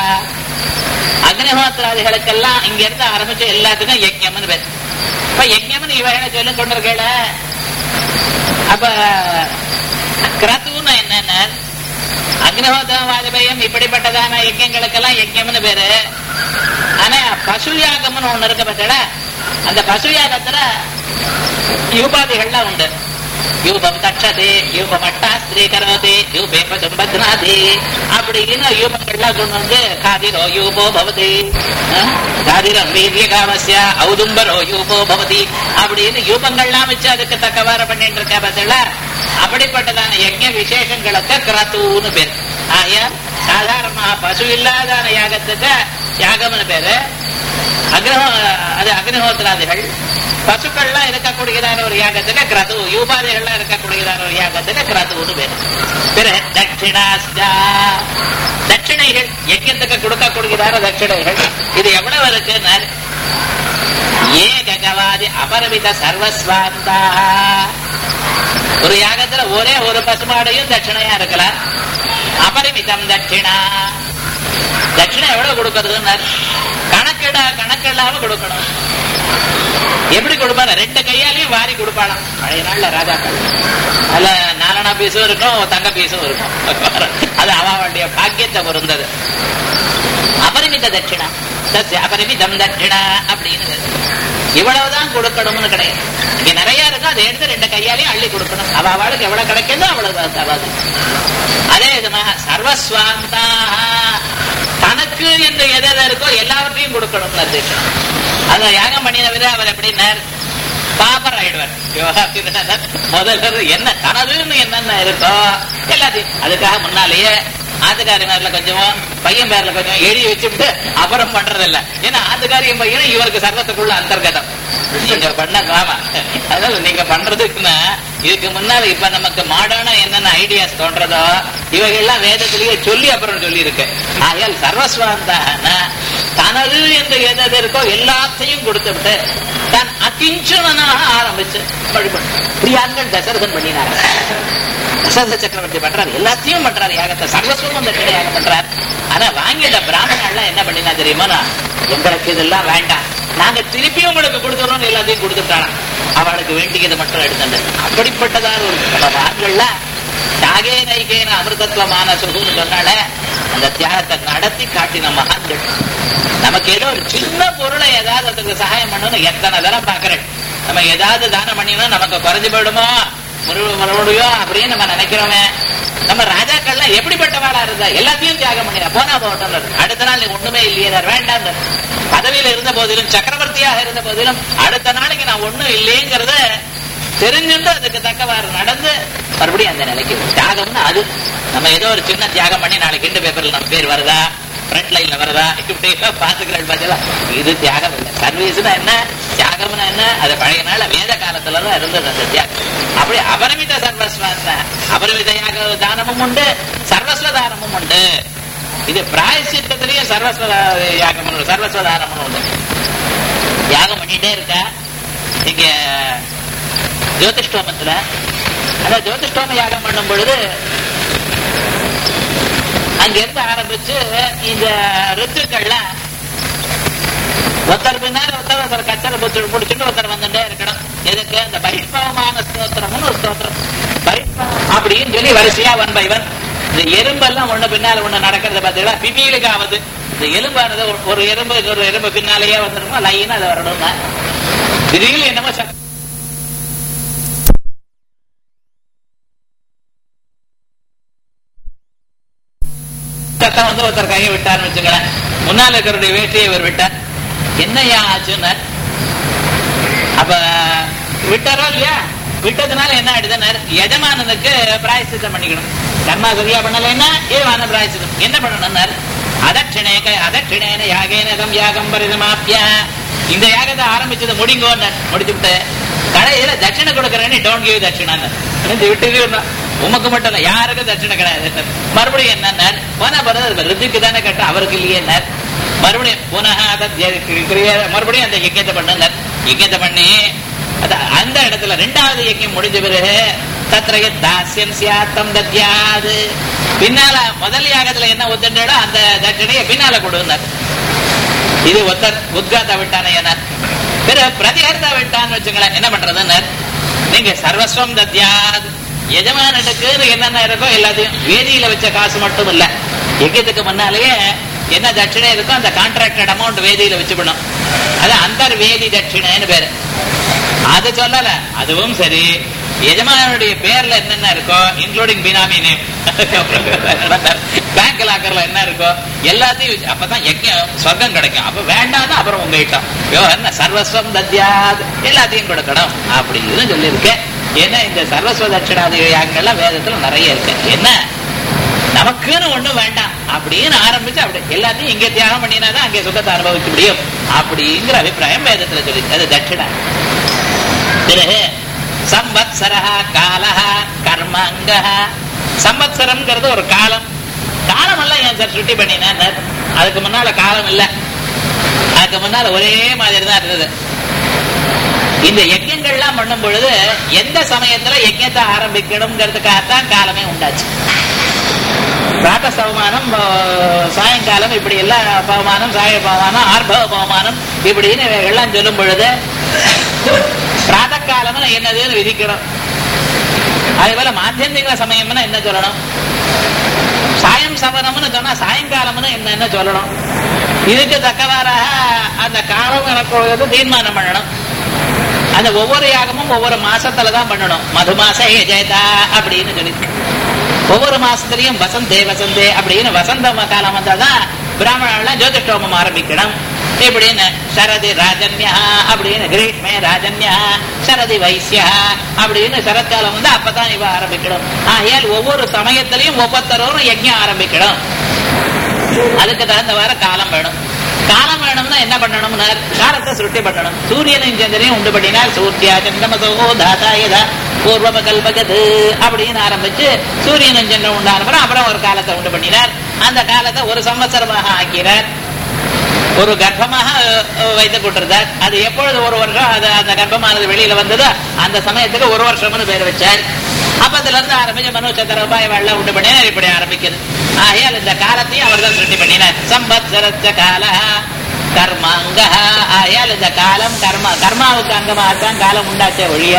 அக்னிஹோத்ராதிகளுக்கெல்லாம் இங்க இருந்து ஆரம்பிச்சு எல்லாத்துக்கும் யஜ்ஞம்னு பேர் இப்ப யஜ்ஞம்னு இவகளை சொல்லி கொண்டிருக்கல அப்ப கிரத்துன்னு என்னென்ன அக்னிஹோத்திரம் வாஜபேயம் இப்படிப்பட்டதான யஜ்யங்களுக்கெல்லாம் யஜ்யம்னு பேரு ஆனா பசு யாகம்னு ஒண்ணு இருக்கு பார்த்தல அந்த பசு யாகத்துல யூபாதிகள்லாம் உண்டு யூபம் தட்சதே யூபம் அட்டாஸ்திரீ கரோதி யூபே பசும்பத்னாதி அப்படின்னு யூபங்கள்லாம் கொண்டு வந்து காதிரோ யூபோ பவதி அஹ், காதிரம் வீரிய காமஸ்ய ஔதும்பரோ யூபோ பவதி அப்படின்னு யூபங்கள்லாம் வச்சு அதுக்கு தக்கவாறு பண்ணிட்டு இருக்கா பார்த்தல அப்படிப்பட்டதான யஜ்ய விசேஷங்களுக்கு கிரத்துன்னு பேர் ஆயா சாதாரணமாக பசு இல்லாதான யாகத்துக்கு யாகம்னு பேரு அக்னிஹோ அது அக்னிஹோத்திராதிகள் பசுக்கள்லாம் இருக்கக்கூடியதான ஒரு யாகத்துக்கு கிரது யூபாதிகள்லாம் இருக்கக்கூடியதான ஒரு யாகத்துக்கு கிரதுன்னு பேரு பிறகு தட்சிணாஸ்தா தட்சிணைகள் யஜ்யத்துக்கு கொடுக்கக்கூடியதான தட்சிணைகள் இது எவ்வளவு இருக்குன்னா ஏககவாதி அபரமித சர்வஸ்வாந்தா ஒரு யாகத்துல ஒரே ஒரு பசுமாடையும் தட்சிணையா இருக்கலாம் அபரிமிதம் தட்சிணா தட்சிணை எவ்வளவு கொடுக்கறதுன்னு கணக்கிட கணக்கில்லாம கொடுக்கணும் எப்படி கொடுப்பாரு ரெண்டு கையாலையும் வாரி கொடுப்பாளாம் பழைய நாள்ல ராஜாக்கள் அதுல நாலனா பீஸும் இருக்கும் தங்க பீஸும் இருக்கும் அது அவளுடைய பாக்கியத்தை பொருந்தது அபரிமித தட்சிணா தஸ்ய அபரிமிதம் தட்சிணா அப்படின்னு இவ்வளவுதான் கொடுக்கணும்னு கிடையாது இங்க நிறைய இருக்கும் அதை எடுத்து ரெண்டு கையாலையும் அள்ளி கொடுக்கணும் அவ அவளுக்கு எவ்வளவு கிடைக்குதோ அவ்வளவுதான் தவாது அதே விதமாக சர்வஸ்வாந்தா தனக்கு என்று எது எது இருக்கோ எல்லாவற்றையும் கொடுக்கணும் அத்தியட்சன் அந்த யாகம் பண்ணின வித அவர் எப்படின்னார் பாபர் ஆயிடுவார் யோகாசிரியர் முதல்ல இருந்து என்ன தனதுன்னு என்னென்ன இருக்கோ எல்லாத்தையும் அதுக்காக முன்னாலேயே ஆத்துக்காரி மேல கொஞ்சம் பையன் பேர்ல கொஞ்சம் எழுதி வச்சுட்டு அப்புறம் பண்றது இல்ல ஏன்னா ஆத்துக்காரியும் பையனும் இவருக்கு சர்வத்துக்குள்ள அந்தர்கதம் நீங்க பண்ண ஆமா அதனால நீங்க பண்றதுக்குன்னா இதுக்கு முன்னால இப்ப நமக்கு மாடர்னா என்னென்ன ஐடியாஸ் தோன்றதோ இவைகள்லாம் வேதத்திலேயே சொல்லி அப்புறம் சொல்லி இருக்கு ஆகையால் சர்வஸ்வாந்தான தனது என்று எது எது இருக்கோ எல்லாத்தையும் கொடுத்து விட்டு தன் அத்த கிஞ்சுனனாக ஆரம்பிச்சு வழிபடு பிரியாங்கள் தசரதன் பண்ணினார் தசரத சக்கரவர்த்தி பண்றாரு எல்லாத்தையும் பண்றாரு யாகத்தை சர்வஸ்வம் தட்சிணை யாகம் பண்றார் ஆனா வாங்கிட்ட பிராமணன் என்ன பண்ணினா தெரியுமா எங்களுக்கு இதெல்லாம் வேண்டாம் நாங்க திருப்பி உங்களுக்கு கொடுத்துறோம் எல்லாத்தையும் கொடுத்துட்டானா அவளுக்கு வேண்டியதை மட்டும் எடுத்துட்டு அப்படிப்பட்டதான ஒரு பல வாங்கல்ல தியாகே நைகேன அமிர்தத்துவமான சுகுன்னு சொன்னால அந்த தியாகத்தை நடத்தி காட்டின மகான்கள் நமக்கு ஏதோ ஒரு சின்ன பொருளை ஏதாவது அதுக்கு சகாயம் பண்ணணும் எத்தனை தரம் பாக்குறேன் நம்ம ஏதாவது தானம் பண்ணினா நமக்கு குறைஞ்சு போயிடுமோ முடியும் அப்படின்னு நம்ம நினைக்கிறோமே நம்ம ராஜாக்கள்லாம் எப்படிப்பட்டவாளா இருந்தா எல்லாத்தையும் தியாகம் பண்ணினா போனா போட்டோம் அடுத்த நாள் நீ ஒண்ணுமே இல்லையே வேண்டாம் பதவியில இருந்த போதிலும் சக்கரவர்த்தியாக இருந்த போதிலும் அடுத்த நாளைக்கு நான் ஒண்ணும் இல்லைங்கிறத தெரிஞ்சுட்டு அதுக்கு தக்கவாறு நடந்து மறுபடியும் அந்த நிலைக்கு தியாகம்னு அது நம்ம ஏதோ ஒரு சின்ன தியாகம் பண்ணி நாளைக்கு இண்டு பேப்பர்ல நம்ம பேர் வருதா ஃப்ரண்ட் லைன்ல வருதா இப்படி பாத்துக்கிறேன் பார்த்தீங்களா இது தியாகம் இல்லை சர்வீஸ்னா என்ன தியாகம்னா என்ன அது பழைய நாள் வேத காலத்துல தான் இருந்தது அந்த தியாகம் அப்படி அபரிமித சர்வஸ்வ அபரிமித யாக தானமும் உண்டு சர்வஸ்வ தானமும் உண்டு இது பிராயசித்தத்திலேயே சர்வஸ்வ யாகம் சர்வஸ்வ தானமும் உண்டு தியாகம் பண்ணிட்டே இருக்க இங்க ஜோதிஷ்டோமத்துல அந்த ஜோதிஷ்டோம யாகம் பண்ணும் பொழுது அங்கிருந்து ஆரம்பிச்சு இந்த ருத்துக்கள்லாம் ஒருத்தர் பின்னால ஒருத்தர் ஒருத்தர் கச்சரை பிடிச்சு பிடிச்சிட்டு ஒருத்தர் வந்துட்டே இருக்கணும் எதுக்கு அந்த பரிஷ்பவமான ஸ்தோத்திரம்னு ஒரு ஸ்தோத்திரம் பரிஷ்பவம் அப்படின்னு சொல்லி வரிசையா ஒன் பை ஒன் இந்த எறும்பெல்லாம் ஒண்ணு பின்னால ஒண்ணு நடக்கிறது பாத்தீங்களா பிபியிலுக்காவது இந்த எலும்பானது ஒரு எறும்பு ஒரு எறும்பு பின்னாலேயே வந்துருமா லைனா அது வரணும்னா திடீர்னு என்னமோ சத்தம் வந்து ஒருத்தர் கையை விட்டார்னு வச்சுங்களேன் முன்னால இருக்கிறவருடைய வேட்டையை இவர் விட்டார் என்னையா ஆச்சுன்னு அப்ப விட்டாரோ இல்லையா விட்டதுனால என்ன ஆயிடுதுன்னாரு எஜமானனுக்கு பிராயசித்தம் பண்ணிக்கணும் கர்மா சரியா பண்ணலைன்னா ஏவான பிராயசித்தம் என்ன பண்ணணும்னாரு அதட்சிணேக அதட்சிணேன யாகேனகம் யாகம் பரிதமாப்பிய இந்த யாகத்தை ஆரம்பிச்சது முடிங்கோன்னு முடிச்சுட்டு கடையில தட்சிணை கொடுக்கறேன்னு டோன்ட் கிவ் தட்சிணான்னு விட்டு உமக்கு மட்டும் இல்ல யாருக்கும் தட்சிணை கிடையாது மறுபடியும் என்ன போனா பிறகு ரித்துக்கு தானே கேட்ட அவருக்கு இல்லையே மறுபடியும் புனக மறுபடியும் அந்த யஜ்யத்தை பண்ண யஜ்யத்தை பண்ணி அந்த இடத்துல ரெண்டாவது யஜ்யம் முடிஞ்ச பிறகு தத்திரைய தாசியம் சியாத்தம் தத்யாது பின்னால முதல் யாகத்துல என்ன ஒத்துண்டோ அந்த தட்சணையை பின்னால கொடுந்தார் இது ஒத்தர் உத்காத்தா விட்டானே என்ன பிற பிரதிகர்த்தா விட்டான்னு வச்சுங்களேன் என்ன பண்றதுன்னு நீங்க சர்வஸ்வம் தத்யாது எஜமானுக்கு என்னென்ன இருக்கோ எல்லாத்தையும் வேதியில வச்ச காசு மட்டும் இல்ல யஜ்யத்துக்கு முன்னாலேயே என்ன தட்சிணை இருக்கோ அந்த கான்ட்ராக்டட் அமௌண்ட் வேதியில வச்சுக்கணும் அது அந்தர் வேதி தட்சிணைன்னு பேரு அது சொல்லல அதுவும் சரி எஜமானுடைய பேர்ல என்னென்ன இருக்கோ இன்க்ளூடிங் பினாமி நேம் பேங்க் லாக்கர்ல என்ன இருக்கோ எல்லாத்தையும் அப்பதான் யஜ்யம் சொர்க்கம் கிடைக்கும் அப்ப வேண்டாம் அப்புறம் உங்க இட்டம் என்ன சர்வஸ்வம் தத்யாது எல்லாத்தையும் கொடுக்கணும் அப்படின்னு சொல்லியிருக்கேன் ஏன்னா இந்த சர்வஸ்வ தட்சிணாதி யாகங்கள்லாம் வேதத்துல நிறைய இருக்கு என்ன நமக்குன்னு ஒண்ணும் வேண்டாம் அப்படின்னு ஆரம்பிச்சு அப்படி எல்லாத்தையும் இங்க தியாகம் பண்ணினாதான் அங்கே சுகத்தை அனுபவிக்க முடியும் அப்படிங்கிற அபிப்பிராயம் வேதத்துல சொல்லி அது தட்சிணா பிறகு சம்பத்சரா காலஹ கர்மாங்க சம்பத்சரம்ங்கிறது ஒரு காலம் காலம் எல்லாம் ஏன் சார் சுட்டி பண்ணினார் அதுக்கு முன்னால காலம் இல்ல அதுக்கு முன்னால ஒரே மாதிரி தான் இருந்தது இந்த யஜ்யங்கள்லாம் பண்ணும் பொழுது எந்த சமயத்துல யஜ்யத்தை ஆரம்பிக்கணுங்கிறதுக்காகத்தான் காலமே உண்டாச்சு பிராத்த சவமானம் சாயங்காலம் இப்படி எல்லாம் பவமானம் சாய பவமானம் ஆர்பவ பவமானம் இப்படின்னு எல்லாம் சொல்லும் பொழுது பிராத காலம் என்னதுன்னு விதிக்கணும் அதே போல மாத்தியந்திக சமயம்னா என்ன சொல்லணும் சாயம் சவனம்னு சொன்னா சாயங்காலம்னு என்ன என்ன சொல்லணும் இதுக்கு தக்கவாறாக அந்த காலம் எனக்கு தீர்மானம் பண்ணணும் அந்த ஒவ்வொரு யாகமும் ஒவ்வொரு மாசத்துலதான் பண்ணணும் மது மாச ஜெயதா அப்படின்னு சொல்லி ஒவ்வொரு மாசத்துலயும் வசந்தே வசந்தே அப்படின்னு வசந்த காலம் வந்தாதான் பிராமணன் ஜோதிஷ்டோமம் ஆரம்பிக்கணும் இப்படின்னு சரதி ராஜன்யா அப்படின்னு கிரீஷ்மே ராஜன்யா சரதி வைசியா அப்படின்னு சரத்காலம் வந்து அப்பதான் இவ ஆரம்பிக்கணும் ஆகையால் ஒவ்வொரு சமயத்திலையும் ஒவ்வொருத்தரும் யஜ்யம் ஆரம்பிக்கணும் அதுக்கு தகுந்தவாறு காலம் வேணும் காலம் வேணும்னா என்ன பண்ணணும்னா காலத்தை சுருட்டி பண்ணணும் சூரியனையும் சந்திரனையும் உண்டு பண்ணினால் சூர்யா சந்திரமசோ தாதா யதா பூர்வம கல்பகது அப்படின்னு ஆரம்பிச்சு சூரியனும் சந்திரன் உண்டான அப்புறம் ஒரு காலத்தை உண்டு பண்ணினார் அந்த காலத்தை ஒரு சம்வத்சரமாக ஆக்கிறார் ஒரு கர்ப்பமாக அஹ், வைத்துக் கொண்டிருந்தார் அது எப்பொழுது ஒரு வருஷம் அது அந்த கர்ப்பமானது வெளியில வந்ததோ அந்த சமயத்துக்கு ஒரு வருஷம்னு பேர் வச்சார் அப்ப அதுல இருந்து ஆரம்பிச்சு மனு சக்கர உபாய வெள்ளம் உண்டு பண்ணினார் இப்படி ஆரம்பிக்குது ஆகையால் இந்த காலத்தையும் அவர் தான் சிருஷ்டி பண்ணினார் சம்பத்சரச்ச கால கர்மாங்க ஆகையால் இந்த காலம் கர்மா கர்மாவுக்கு அங்கமாகத்தான் காலம் உண்டாச்சே ஒழிய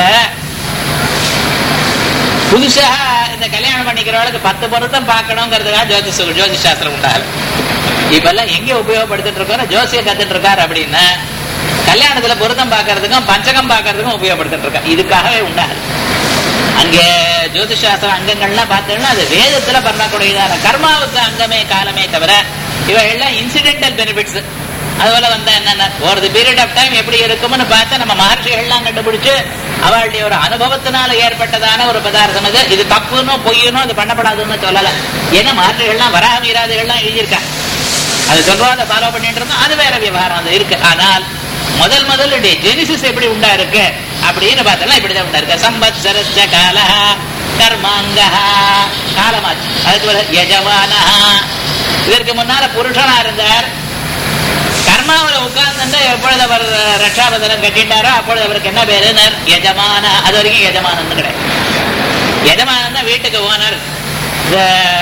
புதுசா இந்த கல்யாணம் பண்ணிக்கிறவளுக்கு பத்து பொருத்தம் பார்க்கணுங்கிறதுக்காக ஜோதிஷ ஜோதிஷ் சாஸ்திரம் உண்டாது இப்பெல்லாம் எங்க உபயோகப்படுத்திட்டு இருக்கோம் ஜோசிய கத்துட்டு இருக்காரு அப்படின்னா கல்யாணத்துல பொருத்தம் பார்க்கறதுக்கும் பஞ்சகம் பார்க்கறதுக்கும் உபயோகப்படுத்திட்டு இருக்கா இதுக்காகவே உண்டாது அங்கே ஜோதிஷ் சாஸ்திரம் அங்கங்கள்லாம் பார்த்தோம்னா அது வேதத்துல பண்ணக்கூடியதான கர்மாவுக்கு அங்கமே காலமே தவிர இவைகள்லாம் இன்சிடென்டல் பெனிஃபிட்ஸ் அதுபோல வந்தா என்னென்ன ஒரு பீரியட் ஆஃப் டைம் எப்படி இருக்கும்னு பார்த்தா நம்ம மகர்ஷிகள்லாம் கண்டுபிடிச்சு அவளுடைய ஒரு அனுபவத்தினால ஏற்பட்டதான ஒரு பதார்த்தம் இது இது தப்புன்னு பொய்யணும் இது பண்ணப்படாதுன்னு சொல்லல ஏன்னா மகர்ஷிகள்லாம் வராக மீறாதுகள்லாம் எழுதியிருக்கா அது சொல்றோம் அதை ஃபாலோ பண்ணிட்டு இருக்கோம் அது வேற விவகாரம் அது இருக்கு ஆனால் முதல் முதல் ஜெனிசிஸ் எப்படி உண்டா இருக்கு அப்படின்னு பார்த்தோம்னா இப்படிதான் உண்டா இருக்கு சம்பத் சரஸ்ய கால கர்மாங்க காலமாச்சு அதுக்கு பிறகு யஜமான இதற்கு முன்னால புருஷனா இருந்தார் கர்மாவில உட்கார்ந்து எப்பொழுது அவர் ரட்சாபந்தனம் கட்டிட்டாரோ அப்பொழுது அவருக்கு என்ன பேரு எஜமான அது வரைக்கும் எஜமானன்னு கிடையாது எஜமானன் வீட்டுக்கு ஓனர் இந்த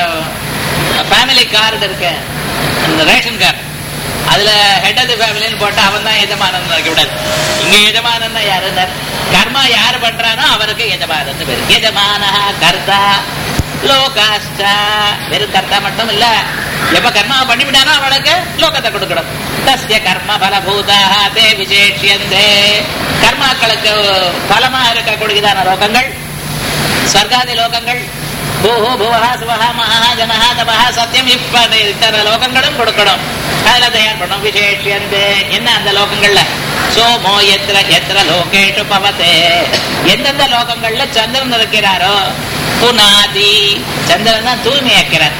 ஃபேமிலி கார்டு இருக்கு அந்த ரேஷன் கார்டு அதுல ஹெட் ஆஃப் தி ஃபேமிலின்னு போட்டா அவன் தான் எஜமானன் வைக்க கூடாது இங்க எஜமானன் யாருன்னு கர்மா யாரு பண்றானோ அவருக்கு எஜமானன் பேரு எஜமான கர்த்தா லோகாஷ்டா வெறும் கர்த்தா மட்டும் இல்ல எப்ப கர்மா பண்ணிவிட்டானோ அவனுக்கு லோகத்தை கொடுக்கணும் தஸ்ய கர்ம பலபூதாக தே விசேஷியந்தே கர்மாக்களுக்கு பலமா இருக்கக்கூடியதான லோகங்கள் ஸ்வர்காதி லோகங்கள் பூஹோ புவஹா சுவஹா மகா ஜனஹா தபஹா சத்தியம் இப்ப இத்தனை லோகங்களும் கொடுக்கணும் அதுல தயார் பண்ணணும் விசேஷியந்து என்ன அந்த லோகங்கள்ல சோமோ எத்திர எத்திர லோகேஷு பவதே எந்தெந்த லோகங்கள்ல சந்திரன் இருக்கிறாரோ புனாதி சந்திரன் தான் தூய்மையாக்கிறார்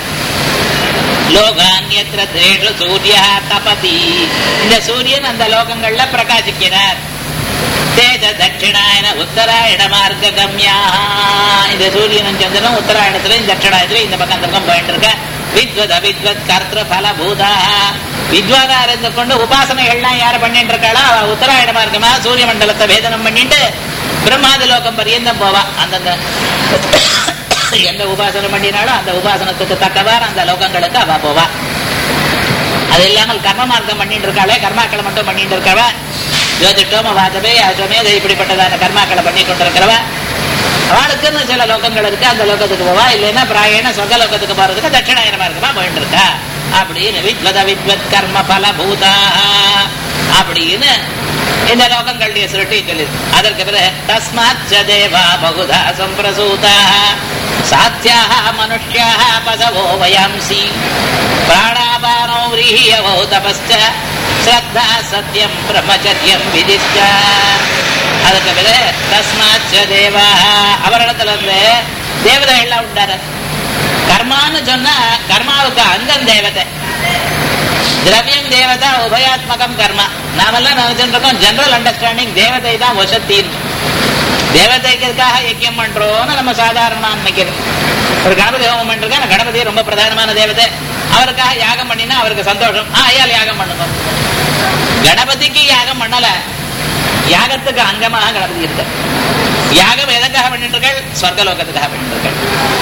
லோகான்யத்திர தேஷு சூரிய தபதி இந்த சூரியன் அந்த லோகங்கள்ல பிரகாசிக்கிறார் தேஜ தட்சிணாயன உத்தராயண மார்க்க கம்யா இந்த சூரியனும் சந்திரனும் உத்தராயணத்துல தட்சிணாயத்துல இந்த பக்கம் அந்த பக்கம் போயிட்டு இருக்க வித்வத் அவித்வத் கர்த்த பல பூதா வித்வாதா இருந்து கொண்டு உபாசனைகள்லாம் யார் பண்ணிட்டு இருக்காளோ அவ உத்தராயண மார்க்கமா சூரிய மண்டலத்தை வேதனம் பண்ணிட்டு பிரம்மாதி லோகம் பரியந்தம் போவா அந்தந்த எந்த உபாசனை பண்ணினாலும் அந்த உபாசனத்துக்கு தக்கவாறு அந்த லோகங்களுக்கு அவ போவா அது இல்லாமல் கர்ம மார்க்கம் பண்ணிட்டு இருக்காளே கர்மாக்களை மட்டும் பண்ணிட்டு இருக்கவ ஜோதிஷோம வாஜபே அசோமேத இப்படிப்பட்டதான கர்மாக்களை பண்ணி கொண்டிருக்கிறவ அவளுக்குன்னு சில லோகங்கள் இருக்கு அந்த லோகத்துக்கு போவா இல்லைன்னா பிராயண சொந்த லோகத்துக்கு போறதுக்கு தட்சிணாயன மார்க்கமா போயிட்டு இருக்கா அப்படின்னு வித்வத வித்வத் கர்ம பல பூதா அப்படின்னு இந்த லோகங்களுடைய சிருஷ்டி சொல்லி அதற்கு பிறகு தஸ்மாத் ச தேவா பகுதா சம்பிரசூதா சாத்தியாக மனுஷ்யாக பசவோ வயாம்சி பிராணாபானோ விரீயவோ தபஸ்ச ஸ்ரத்தா சத்தியம் பிரம்மச்சரியம் விதிஷ்ட அதுக்கு பிறகு தஸ்மாத் ச தேவா அவரிடத்துல இருந்து தேவதைகள்லாம் உண்டாரு கர்மான்னு சொன்னா கர்மாவுக்கு அங்கம் தேவதை திரவியம் தேவதா உபயாத்மகம் கர்மா நாமெல்லாம் நினைச்சுட்டு இருக்கோம் ஜெனரல் அண்டர்ஸ்டாண்டிங் தேவதை தான் வசத்தின் தேவதைகளுக்காக யக்கியம் பண்றோம்னு நம்ம சாதாரணமா நினைக்கிறோம் ஒரு கணபதி ஹோமம் பண்றதுக்கு அந்த கணபதி ரொம்ப பிரதானமான தேவதை அவருக்காக யாகம் பண்ணினா அவருக்கு சந்தோஷம் ஆ ஐயால் யாகம் பண்ணுங்க கணபதிக்கு யாகம் பண்ணல யாகத்துக்கு அங்கமாக கணபதி இருக்கு யாகம் எதற்காக பண்ணிட்டு இருக்கள் ஸ்வர்கலோகத்துக்காக பண்ணிட்டு இருக்கள்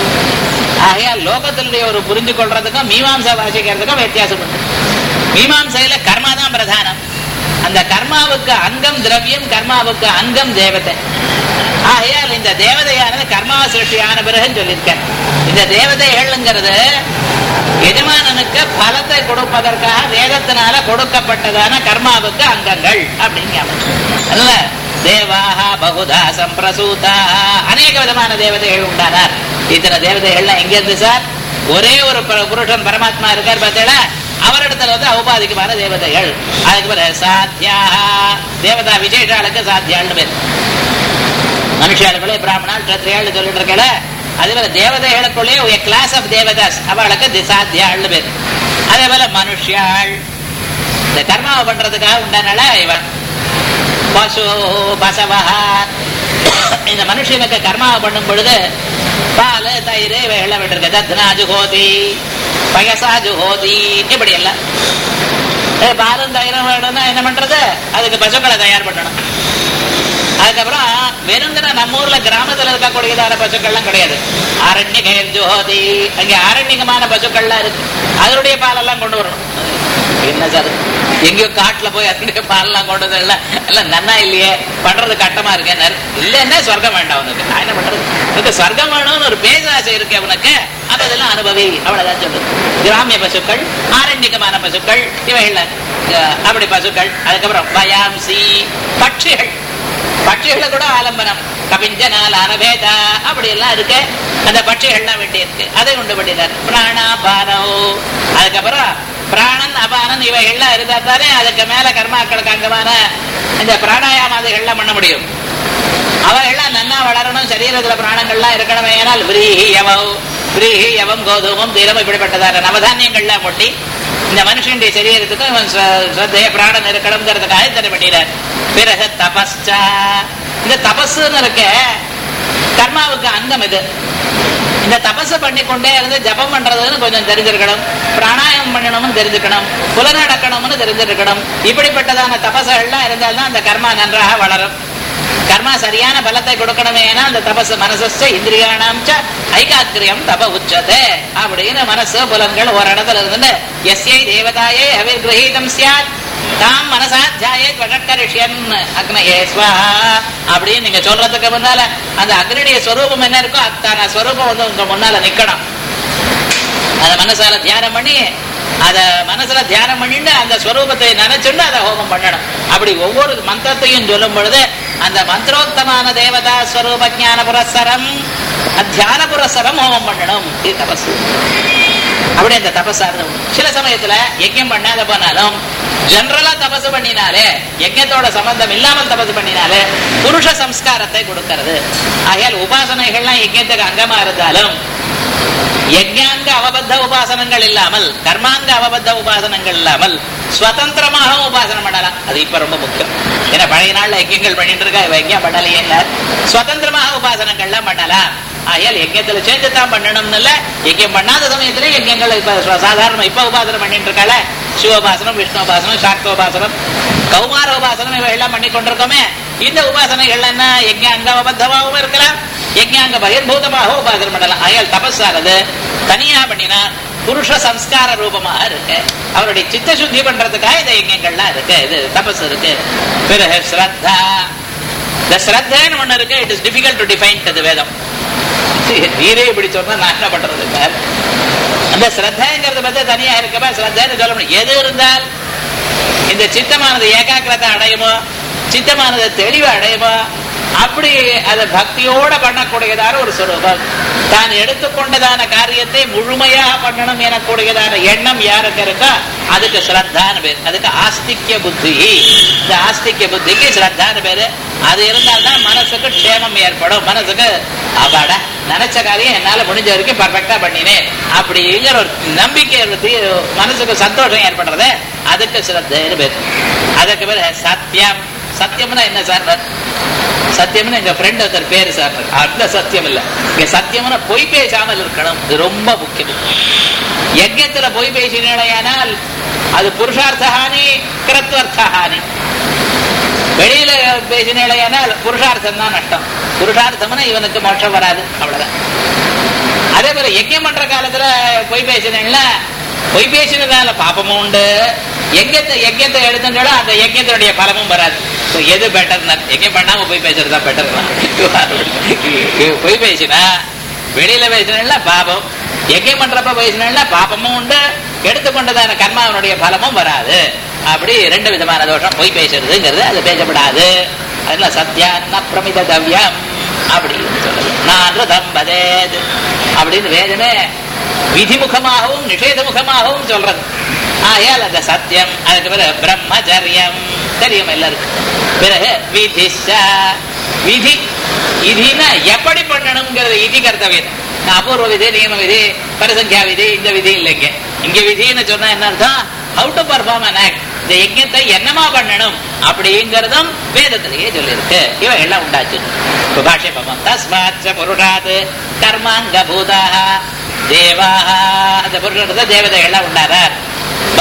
ஆகையால் லோகத்தினுடைய ஒரு புரிஞ்சு கொள்றதுக்கும் மீமாம்சா வாசிக்கிறதுக்கும் வித்தியாசம் உண்டு மீமாம்சையில கர்மா தான் பிரதானம் அந்த கர்மாவுக்கு அங்கம் திரவியம் கர்மாவுக்கு அங்கம் தேவதை ஆகையால் இந்த தேவதையானது கர்மா சிருஷ்டியான பிறகு சொல்லியிருக்கேன் இந்த தேவதைகள்ங்கிறது எஜமானனுக்கு பலத்தை கொடுப்பதற்காக வேதத்தினால கொடுக்கப்பட்டதான கர்மாவுக்கு அங்கங்கள் அப்படின்னு ஞாபகம். அல்ல தேவாக பகுதா சம்பிரசூதா அநேக விதமான தேவதைகள் உண்டானார் இத்தனை தேவதைகள்லாம் எங்க இருந்து சார் ஒரே ஒரு பு- புருஷன் பரமாத்மா இருக்கார் பார்த்தீங்களா அவரிடத்துல வந்து ஔபாதிகமான தேவதைகள் அதுக்கு பிறகு சாத்தியா தேவதா விசேஷாளுக்கு சாத்தியாள்னு பேர் மனுஷாளுக்குள்ளே பிராமணால் கத்திரியாள் சொல்லிட்டு இருக்கல அதே போல தேவதைகளுக்குள்ளே ஒரு கிளாஸ் ஆஃப் தேவதாஸ் அவளுக்கு திசாத்தியாள்னு பேர் அதே போல மனுஷியாள் இந்த கர்மாவை பண்றதுக்காக உண்டானால இவன் பசு பசவா இந்த மனுஷனுக்கு கர்மாவை பண்ணும் பொழுது பால் தயிர் இவைகள்லாம் விட்டுருக்கு தத்னா ஜுகோதி பயசா ஜுகோதி இப்படி எல்லாம் ஏ, பாலும் தயிரும் வேணும்னா என்ன பண்றது அதுக்கு பசுக்களை தயார் பண்ணணும் அதுக்கப்புறம் வெறுங்கிற நம்ம ஊர்ல கிராமத்துல இருக்கக்கூடியதான பசுக்கள்லாம் கிடையாது அரண்யக ஜோதி அங்க ஆரண்யகமான பசுக்கள்லாம் இருக்கு அதனுடைய பாலெல்லாம் கொண்டு வரணும் என்ன சார் எங்கேயோ காட்டுல போய் அதனுடைய பாலெல்லாம் கொண்டு வந்து எல்லாம் எல்லாம் நன்னா இல்லையே பண்றது கட்டமா இருக்கேன் இல்லைன்னா சொர்க்கம் வேண்டாம் உனக்கு நான் என்ன பண்றது உனக்கு சொர்க்கம் வேணும்னு ஒரு பேசாசை இருக்கு உனக்கு அப்ப இதெல்லாம் அனுபவி அவ்வளவுதான் சொல்லுது கிராமிய பசுக்கள் ஆரண்யகமான பசுக்கள் இவைகள் அஹ், அப்படி பசுக்கள் அதுக்கப்புறம் பயாம்சி பட்சிகள் பட்சிகளை கூட ஆலம்பனம் கபிஞ்சனால் அனபேதா அப்படி எல்லாம் இருக்கு அந்த பட்சிகள்லாம் வேண்டி இருக்கு அதை உண்டு பண்ணினார் பிராணாபானோ அதுக்கப்புறம் பிராணன் அபானன் இவைகள்லாம் இருந்தா தானே அதுக்கு மேல கர்மாக்களுக்கு அங்கமான இந்த பிராணாயாமாதிகள்லாம் பண்ண முடியும் அவைகள்லாம் நன்னா வளரணும் சரீரத்துல பிராணங்கள்லாம் இருக்கணும் ஏனால் விரீஹி யவம் விரீஹி யவம் கோதுமம் தீரம் இப்படிப்பட்டதான நவதானியங்கள்லாம் முட்டி இந்த மனுஷனுடைய சரீரத்துக்கும் இவன் ஸ்வ- ஸ்வத்தைய பிராணன் இருக்கணுங்கிறதுக்காக தடை பண்ணினார் பிறகு தபஸ்சா இந்த தபஸ்ன்னு இருக்க கர்மாவுக்கு அங்கம் இது இந்த தபஸ் பண்ணிக்கொண்டே இருந்து ஜபம் பண்றதுன்னு கொஞ்சம் தெரிஞ்சிருக்கணும் பிராணாயாமம் பண்ணணும்னு தெரிஞ்சுக்கணும் புலநடக்கணும்னு தெரிஞ்சிருக்கணும் இப்படிப்பட்டதான தபசுகள்லாம் இருந்தால்தான் அந்த கர்மா நன்றாக வளரும் கர்மா சரியான பலத்தை கொடுக்கணுமே ஏன்னா அந்த தபஸ் மனசஸ்ட இந்திரியானாம் ச ஐகாக்கிரியம் தப உச்சதே அப்படின்னு மனசு புலன்கள் ஒரு இடத்துல இருந்து எஸ்யை தேவதாயே அவிர் கிரகீதம் சியாத் தாம் மனசாத்தியாயே வழக்கரிஷியன் அக்னயே ஸ்வாஹா அப்படின்னு நீங்க சொல்றதுக்கு முன்னால அந்த அக்னியுடைய ஸ்வரூபம் என்ன இருக்கோ அத்தான ஸ்வரூபம் வந்து உங்க முன்னால நிக்கணும் அத மனசால தியானம் பண்ணி அத மனசுல தியானம் பண்ணிட்டு அந்த ஸ்வரூபத்தை நினைச்சுட்டு அதை ஹோமம் பண்ணணும் அப்படி ஒவ்வொரு மந்திரத்தையும் சொல்லும் பொழுது அந்த மந்திரோத்தமான தேவதா ஸ்வரூப ஞான புரஸ்சரம் தியான புரஸ்சரம் ஹோமம் பண்ணணும் இது தபசு அப்படி அந்த தபஸா இருந்தது சில சமயத்துல யஜ்யம் பண்ணாத போனாலும் ஜெனரலா தபசு பண்ணினாலே யஜ்யத்தோட சம்பந்தம் இல்லாமல் தபசு பண்ணினாலே புருஷ சம்ஸ்காரத்தை கொடுக்கிறது ஆகையால் உபாசனைகள்லாம் யஜ்யத்துக்கு அங்கமா இருந்தாலும் யஜ்யாங்க அவபத்த உபாசனங்கள் இல்லாமல் கர்மாங்க அவபத்த உபாசனங்கள் இல்லாமல் சுதந்திரமாக உபாசனம் பண்ணலாம் அது இப்ப ரொம்ப முக்கியம் ஏன்னா பழைய நாள்ல யஜ்யங்கள் பண்ணிட்டு இருக்கா இவ யஜ்யம் பண்ணலையே இல்ல சுதந்திரமாக உபாசனங்கள்லாம் பண்ணலாம் ஆகையால் யஜ்யத்துல சேர்த்து தான் பண்ணணும்னு இல்ல யஜ்யம் பண்ணாத சமயத்துல யஜ்யங்கள் இப்ப ச- சாதாரண இப்ப உபாசனம் பண்ணிட்டு இருக்கால சிவோபாசனம் விஷ்ணோபாசனம் சாக்தோபாசனம் கௌமார உபாசனம் இவை எல்லாம் பண்ணி கொண்டிருக்கோமே இந்த உபாசனைகள் என்ன யஜ்ய அங்கபத்தமாகவும் இருக்கலாம் யஜ்யாங்க பகிர்பூதமாக உபாசனம் பண்ணலாம் ஆகையால் தபஸானது தனியா பண்ணினா புருஷ சம்ஸ்கார ரூபமாக இருக்கு அவருடைய சித்த சுத்தி பண்றதுக்காக இந்த யஜ்யங்கள்லாம் இருக்கு இது தபஸ் இருக்கு பிறகு ஸ்ரத்தா இந்த ஸ்ரத்தன்னு ஒண்ணு இருக்கு it is difficult to define அது வேதம் நீரே இப்படி சொன்னா நான் என்ன பண்றது சார் அந்த ஸ்ரத்தைங்கிறத பத்தி தனியா இருக்கப்ப ஸ்ரத்தைன்னு சொல்ல முடியும் எது இருந்தால் இந்த சித்தமானது ஏகாக்கிரத்தை அடையுமோ சித்தமானது தெளிவு அடையுமோ அப்படி அதை பக்தியோட பண்ணக்கூடியதான ஒரு சுரூபம் தான் எடுத்துக்கொண்டதான காரியத்தை முழுமையாக பண்ணணும் எனக்கூடியதான எண்ணம் யாருக்கு இருக்கோ அதுக்கு ஸ்ரத்தான்னு பேர் அதுக்கு ஆஸ்திக்ய புத்தி இந்த ஆஸ்திக்ய புத்திக்கு ஸ்ரத்தான்னு பேரு அது இருந்தால்தான் மனசுக்கு க்ஷேமம் ஏற்படும் மனசுக்கு அபாடா நினைச்ச காரியம் என்னால முடிஞ்ச வரைக்கும் பர்ஃபெக்டா பண்ணினேன் அப்படிங்கிற ஒரு நம்பிக்கை இருக்கு, மனசுக்கு சந்தோஷம் ஏற்படுறது அதுக்கு ஸ்ரத்தைன்னு பேர் அதுக்கு பேர் சத்தியம் சத்தியம்னா என்ன சார் சத்தியம்னு எங்க ஃப்ரெண்ட் ஒருத்தர் பேரு சார் அந்த சத்தியம் இல்ல இங்க சத்தியம்னா பொய் பேசாமல் இருக்கணும் இது ரொம்ப முக்கியம் யஜ்யத்துல பொய் பேசினால் அது புருஷார்த்தஹானி கிரத்வர்த்தஹானி வெளியில பேசினால் புருஷார்த்தம் தான் நஷ்டம் புருஷார்த்தம்னா இவனுக்கு மோட்சம் வராது அவ்வளவுதான் அதே போல யஜ்யம் பண்ற காலத்துல பொய் பேசினேன்ல பொய் பேசினதால பாப்பமும் உண்டு யஜ்யத்தை யஜ்யத்தை எடுத்துட்டா அந்த யஜ்யத்தினுடைய பலமும் வராது So, எது பெட்டர் யஜ்யம் பண்ணாம பொய் பேசுறதா பெட்டர் பொய் பேசினா வெளியில பேசினா பாபம் யஜ்யம் பண்றப்ப பேசினா பாபமும் உண்டு எடுத்துக்கொண்டதான கர்மாவனுடைய பலமும் வராது அப்படி ரெண்டு விதமான தோஷம் பொய் பேசுறதுங்கிறது அது பேசப்படாது அதுல சத்யான்ன பிரமித தவ்யம் அப்படின்னு சொல்லுது நான் தம்பதேது அப்படின்னு வேதமே விதிமுகமாகவும் நிஷேதமுகமாகவும் சொல்றது ஆகையால் அந்த சத்தியம் அதுக்கு பிறகு பிரம்மச்சரியம் தெரியும் எல்லாருக்கும் பிறகு விதிஷா விதி விதினா எப்படி பண்ணணுங்கிறது விதி கர்த்தவியம் நான் அபூர்வ விதி நியம விதி பரிசங்கியா விதி இந்த விதி இல்லைங்க இங்க விதின்னு சொன்னா என்ன அர்த்தம் how to perform an act இந்த யஜ்யத்தை என்னமா பண்ணணும் அப்படிங்கறதும் வேதத்திலேயே சொல்லியிருக்கு இவை எல்லாம் உண்டாச்சு இப்ப பாஷ்ய பமம் தஸ்மாத் ச புருஷாத் கர்மாங்க பூதாக தேவாக அந்த புருஷத்தை தேவதைகள்லாம் உண்டாரார்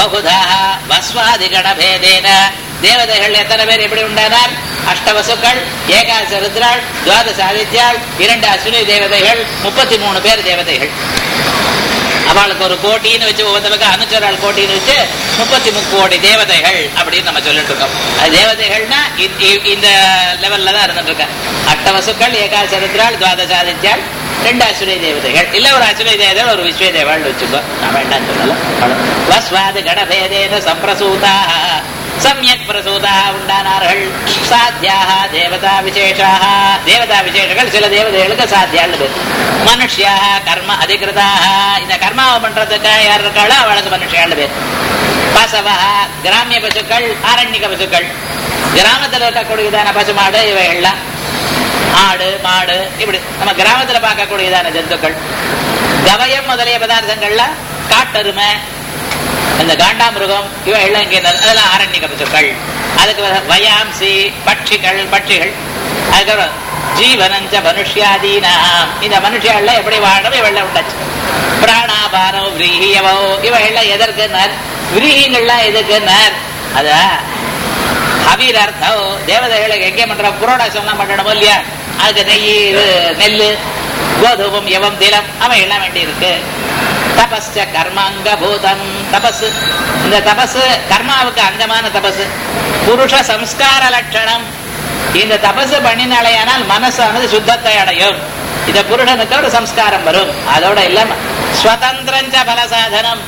பகுதா வஸ்வாதிகண பேதேன தேவதைகள் எத்தனை பேர் எப்படி உண்டானார் அஷ்டவசுக்கள் ஏகாச ருத்ராள் துவாதச ஆதித்யாள் இரண்டு அஸ்வினி தேவதைகள் முப்பத்தி மூணு பேர் தேவதைகள் அவளுக்கு ஒரு கோட்டின்னு வச்சு ஒவ்வொருத்தருக்கு அனுச்சரால் கோட்டின்னு வச்சு முப்பத்தி முக்கோடி தேவதைகள் அப்படின்னு நம்ம சொல்லிட்டு இருக்கோம் அது தேவதைகள்னா இ- இ- இந்த லெவல்ல தான் இருந்துட்டு இருக்க அட்டவசுக்கள் ஏகாசரித்ராள் துவாதசாதித்யாள் ரெண்டு அசுரை தேவதைகள் இல்ல ஒரு அசுரை தேவதை ஒரு விஸ்வ தேவாள் வச்சுக்கோ நான் வேண்டாம் சொல்லலாம் வஸ்வாது கடபேதேன சம்பிரசூதாக சமயக் பிரசூதாக உண்டானார்கள் சாத்தியாக தேவதா விசேஷாக தேவதா விசேஷங்கள் சில தேவதைகளுக்கு சாத்தியான்னு பேர் மனுஷியாக கர்ம அதிகிருதாக இந்த கர்மாவை பண்றதுக்கு யார் இருக்காளோ அவளுக்கு மனுஷியான்னு பேர் பசவா கிராமிய பசுக்கள் ஆரண்யக பசுக்கள் கிராமத்துல இருக்கக்கூடியதான பசுமாடு இவைகள்லாம் ஆடு மாடு இப்படி நம்ம கிராமத்துல பார்க்கக்கூடியதான ஜந்துக்கள் கவயம் முதலிய பதார்த்தங்கள்ல காட்டெருமை இந்த காண்டாமிருகம் இவை எல்லாம் இங்கே நெல்- அதெல்லாம் ஆரண்யக பசுக்கள் அதுக்கு வ- வயாம்சி பட்சிகள் பட்சிகள் அதுக்கப்புறம் ஜீவனஞ்ச மனுஷ்யாதீனாம் இந்த மனுஷியால எப்படி வாழணும் இவெள்ள உண்டாச்சு பிராணாபானோ விரீஹியவோ இவைகள்லாம் எதற்கு நர் விரீஹிங்கள்லாம் எதுக்கு நர் அத அபிரர்த்தம் தேவதைகளுக்கு எங்கே பண்ற புரோடாசம்லாம் பண்ணணுமோ இல்லையா அதுக்கு நெய் இது நெல்லு கோதுமம் எவம் திலம் அவன் எல்லாம் வேண்டி இருக்கு தபஸ்ச கர்மாங்க பூதம் தபஸ் இந்த தபஸ் கர்மாவுக்கு அங்கமான தபஸ் புருஷ சம்ஸ்கார லட்சணம் இந்த தபஸ் பண்ணினாலேயானால் மனசானது சுத்தத்தை அடையும் இந்த புருஷனுக்கு ஒரு சம்ஸ்காரம் வரும் அதோட இல்லாம ஸ்வதந்திரஞ்ச பலசாதனம்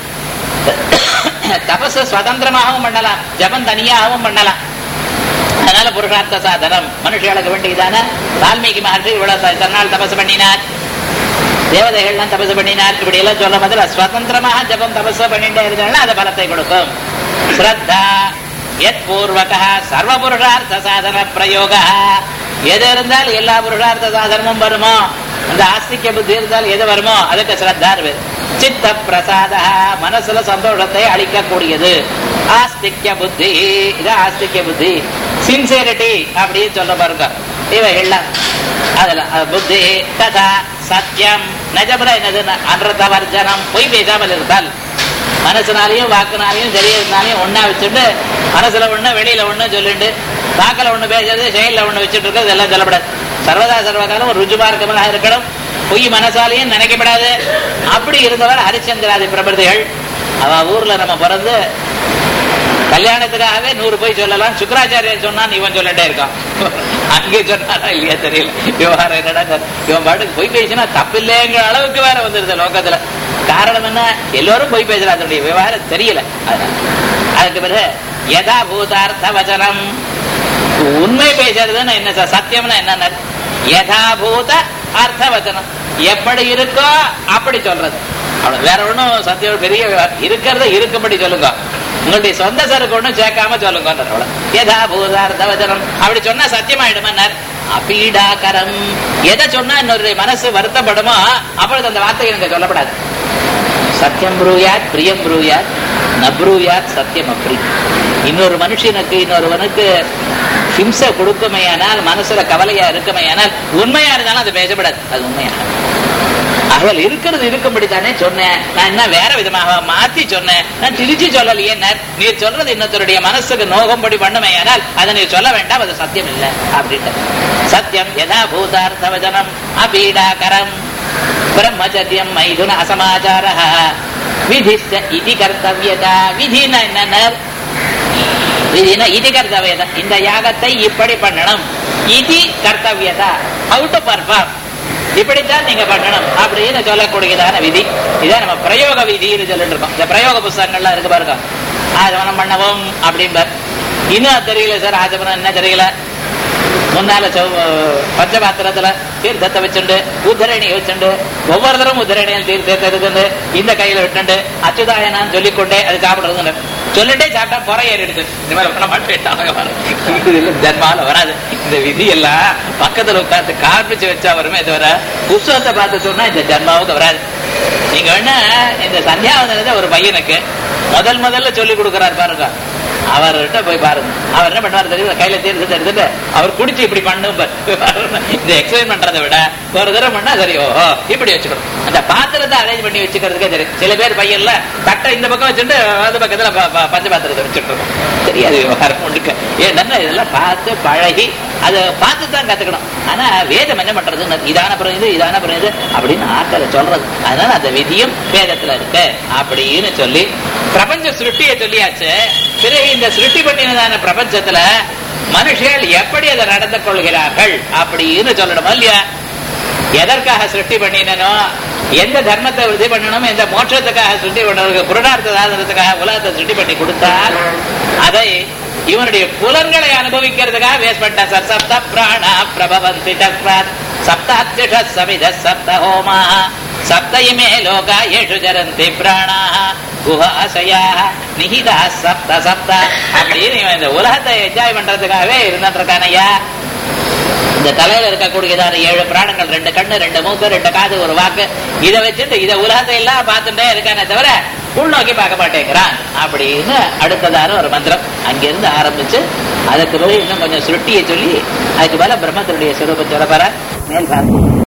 தபஸ் சுதந்திரமாகவும் பண்ணலாம் ஜபம் தனியாகவும் பண்ணலாம் அதனால புருஷார்த்த சாதனம் மனுஷர்களுக்கு வேண்டியதான வால்மீகி மகர்ஷி இவ்வளவு த- தன்னால் தபசு பண்ணினார் தேவதைகள்லாம் தபசு பண்ணினார் இப்படி எல்லாம் சொல்ல மாதிரி சுதந்திரமாக ஜபம் தபசு பண்ணிட்டே இருந்தாலும் அது பலத்தை கொடுக்கும் ஸ்ரத்தா எத் பூர்வக சர்வ புருஷார்த்த சாதன பிரயோக எது இருந்தால் எல்லா புருஷார்த்த சாதனமும் வருமோ அந்த ஆஸ்திக்க புத்தி இருந்தால் எது வருமோ அதுக்கு ஸ்ரத்தா பேர் சித்த பிரசாத மனசுல சந்தோஷத்தை அளிக்கக்கூடியது ஆஸ்திக்ய புத்தி இது ஆஸ்திக்ய புத்தி சின்சியரிட்டி அப்படின்னு சொல்ல பாருங்க இவைகள்லாம் அதுல அஹ், புத்தி ததா சத்தியம் நிஜமுறை என்னது அன்றத வர்ஜனம் பொய் பேசாமல் இருந்தால் மனசுனாலையும் வாக்குனாலையும் சரீரத்தினாலையும் ஒண்ணா வச்சுட்டு மனசுல ஒண்ணு வெளியில ஒண்ணு சொல்லிட்டு வாக்குல ஒண்ணு பேசுறது செயல்ல ஒண்ணு வச்சுட்டு இருக்கிறது இதெல்லாம் சொல்லப்படாது சர்வதா சர்வகாலம் ஒரு ருஜுமார்க்கமாக இருக்கணும் பொய் மனசாலையும் நினைக்கப்படாது அப்படி இருந்தவர் ஹரிச்சந்திராதி பிரபதிகள் அவ ஊர்ல நம்ம பிறந்து கல்யாணத்துக்காகவே நூறு போய் சொல்லலாம் சுக்கராச்சாரியர் சொன்னான் இவன் சொல்லிட்டே இருக்கான் அங்கே சொன்னாரா இல்லையா தெரியல விவகாரம் என்னடா சார் இவன் பாட்டுக்கு பொய் பேசினா தப்பில்லைங்கிற அளவுக்கு வேற வந்துருது லோகத்துல காரணம் என்ன எல்லோரும் பொய் பேசுறா அதனுடைய விவகாரம் தெரியல அதனால அதுக்கு பிறகு யதா பூதார்த்த வச்சனம் உண்மை பேசுறதுன்னு என்ன சார் சத்தியம்னா என்ன யதாபூத அர்த்த வச்சனம் எப்படி இருக்கோ அப்படி சொல்றது அவ்வளவு வேற ஒண்ணும் சத்தியம் பெரிய விவகாரம். இருக்கிறத இருக்கும்படி சொல்லுங்க உங்களுடைய சொந்த சருக்கு ஒண்ணும் சேர்க்காம சொல்லுங்க அவ்வளவு யதாபூத அர்த்த வச்சனம் அப்படி சொன்னா சத்தியமாயிடுமான்னார் அபீடாகரம் எதை சொன்னா என்னுடைய மனசு வருத்தப்படுமோ அப்பொழுது அந்த வார்த்தை எனக்கு சொல்லப்படாது சத்தியம் ப்ரூயாத் பிரியம் ப்ரூயாத் நப்ரூயாத் சத்தியம் அப்ரி இன்னொரு மனுஷனுக்கு இன்னொருவனுக்கு ஹிம்சை கொடுக்குமையானால் மனசுல கவலையா இருக்குமையானால் உண்மையா இருந்தாலும் அது பேசப்படாது அது உண்மையா அவள் இருக்கிறது இருக்கும்படி தானே சொன்னேன் நான் என்ன வேற விதமாக மாத்தி சொன்னேன் நான் திருச்சி சொல்லலையே நான் நீர் சொல்றது இன்னொருத்தருடைய மனசுக்கு நோகும்படி பண்ணுமையானால் அதை நீர் சொல்ல வேண்டாம் அது சத்தியம் இல்லை அப்படின்ட்டு சத்தியம் யதா பூதார்த்த வச்சனம் அபீடாகரம் பிரம்மச்சரியம் மைதுன அசமாச்சார விதிஷ்ட இது கர்த்தவியதா விதினா என்ன விதினா இது கர்த்தவியதா இந்த யாகத்தை இப்படி பண்ணணும் இது கர்த்தவியதா ஹவு டு பர்ஃபார்ம் இப்படித்தான் நீங்க பண்ணணும் அப்படின்னு சொல்லக்கூடியதான விதி இதான் நம்ம பிரயோக விதின்னு சொல்லிட்டு இருக்கோம் இந்த பிரயோக புஸ்தகங்கள்லாம் இருக்கு பாருங்க ஆஜமனம் பண்ணவும் அப்படிம்பார் இன்னும் தெரியல சார் ஆஜமனம் என்ன தெரியல முன்னால செவ்- பஞ்சபாத்திரத்துல தீர்த்தத்தை வச்சுண்டு உத்தரணி வச்சுண்டு ஒவ்வொரு தரம் உத்தரணியில் தீர்த்தத்தை எடுத்துண்டு இந்த கையில விட்டுண்டு அச்சுதாயனான்னு சொல்லிக்கொண்டே அது சாப்பிடுறது சொல்லிட்டே சாப்பிட்டா புற ஏறி எடுத்து இந்த மாதிரி பண்ண மாட்டேன் ஜன்மால வராது இந்த விதி எல்லாம் பக்கத்துல உட்கார்ந்து காண்பிச்சு வச்சா வருமே தவிர புஸ்தகத்தை பார்த்து சொன்னா இந்த ஜன்மாவுக்கு வராது நீங்க வேணா இந்த சந்தியாவதனத்தை ஒரு பையனுக்கு முதல் முதல்ல சொல்லி கொடுக்கிறார் பாருங்க அவர்கிட்ட போய் பாருங்க அவர் என்ன பண்ணுவார் தெரியுமா கையில தீர்த்து எடுத்துட்டு அவர் குடிச்சு இப்படி பண்ணும் பாரு. இந்த எக்ஸ்பிளைன் பண்றதை விட ஒரு தடவை பண்ணா சரி ஓஹோ இப்படி வச்சுக்கணும் அந்த பாத்திரத்தை அரேஞ்ச் பண்ணி வச்சுக்கிறதுக்கே தெரியும் சில பேர் பையன்ல தட்டை இந்த பக்கம் வச்சுட்டு அந்த பக்கத்துல ப- ப- பஞ்ச பாத்திரத்தை வச்சுட்டு இருக்கோம் தெரியாது விவகாரம் ஒன்றுக்கு ஏன்னா இதெல்லாம் பார்த்து பழகி அதை பார்த்து தான் கத்துக்கணும் ஆனா வேதம் என்ன பண்றது இதான அப்புறம் இது இதான அப்புறம் இது அப்படின்னு ஆட்களை சொல்றது அதனால அந்த விதியும் வேதத்துல இருக்கு அப்படின்னு சொல்லி பிரபஞ்ச சிருஷ்டியை சொல்லியாச்சு பிறகு இந்த சிருஷ்டி பண்ணினதான பிரபஞ்சத்துல மனுஷர்கள் எப்படி அதை நடந்து கொள்கிறார்கள் அப்படின்னு சொல்லணும் இல்லையா எதற்காக சிருஷ்டி பண்ணினனோ எந்த தர்மத்தை விருத்தி பண்ணணும் எந்த மோட்சத்துக்காக சிருஷ்டி பண்ணணும் புருடார்த்த சாதனத்துக்காக உலகத்தை சிருஷ்டி பண்ணி கொடுத்தால் அதை இவனுடைய புலன்களை அனுபவிக்கிறதுக்காக வேஸ்ட் பண்ணிட்ட சார் சப்த பிராணா பிரபவந்தி தஸ்மாத் சப்தாத்யுஷ சமித சப்த ஹோமா சப்த இமே லோகா ஏஷு ஜரந்தி பிராணா குஹாசயா நிஹிதா சப்த சப்த அப்படின்னு இவன் இந்த உலகத்தை என்ஜாய் பண்றதுக்காகவே இருந்துட்டு இருக்கானையா இந்த தலையில இருக்கக்கூடியதான ஏழு பிராணங்கள் ரெண்டு கண்ணு ரெண்டு மூக்கு ரெண்டு காது ஒரு வாக்கு இதை வச்சுட்டு இதை உலகத்தை எல்லாம் பார்த்துட்டே இருக்கானே தவிர உள்நோக்கி பார்க்க மாட்டேங்கிறான் அப்படின்னு அடுத்ததான ஒரு மந்திரம் அங்கிருந்து ஆரம்பிச்சு அதுக்கு பிறகு இன்னும் கொஞ்சம் சுருட்டியை சொல்லி அதுக்கு மேல பிரம்மத்தினுடைய சுரூபம் சொல்ல மேல் பார்ப்போம்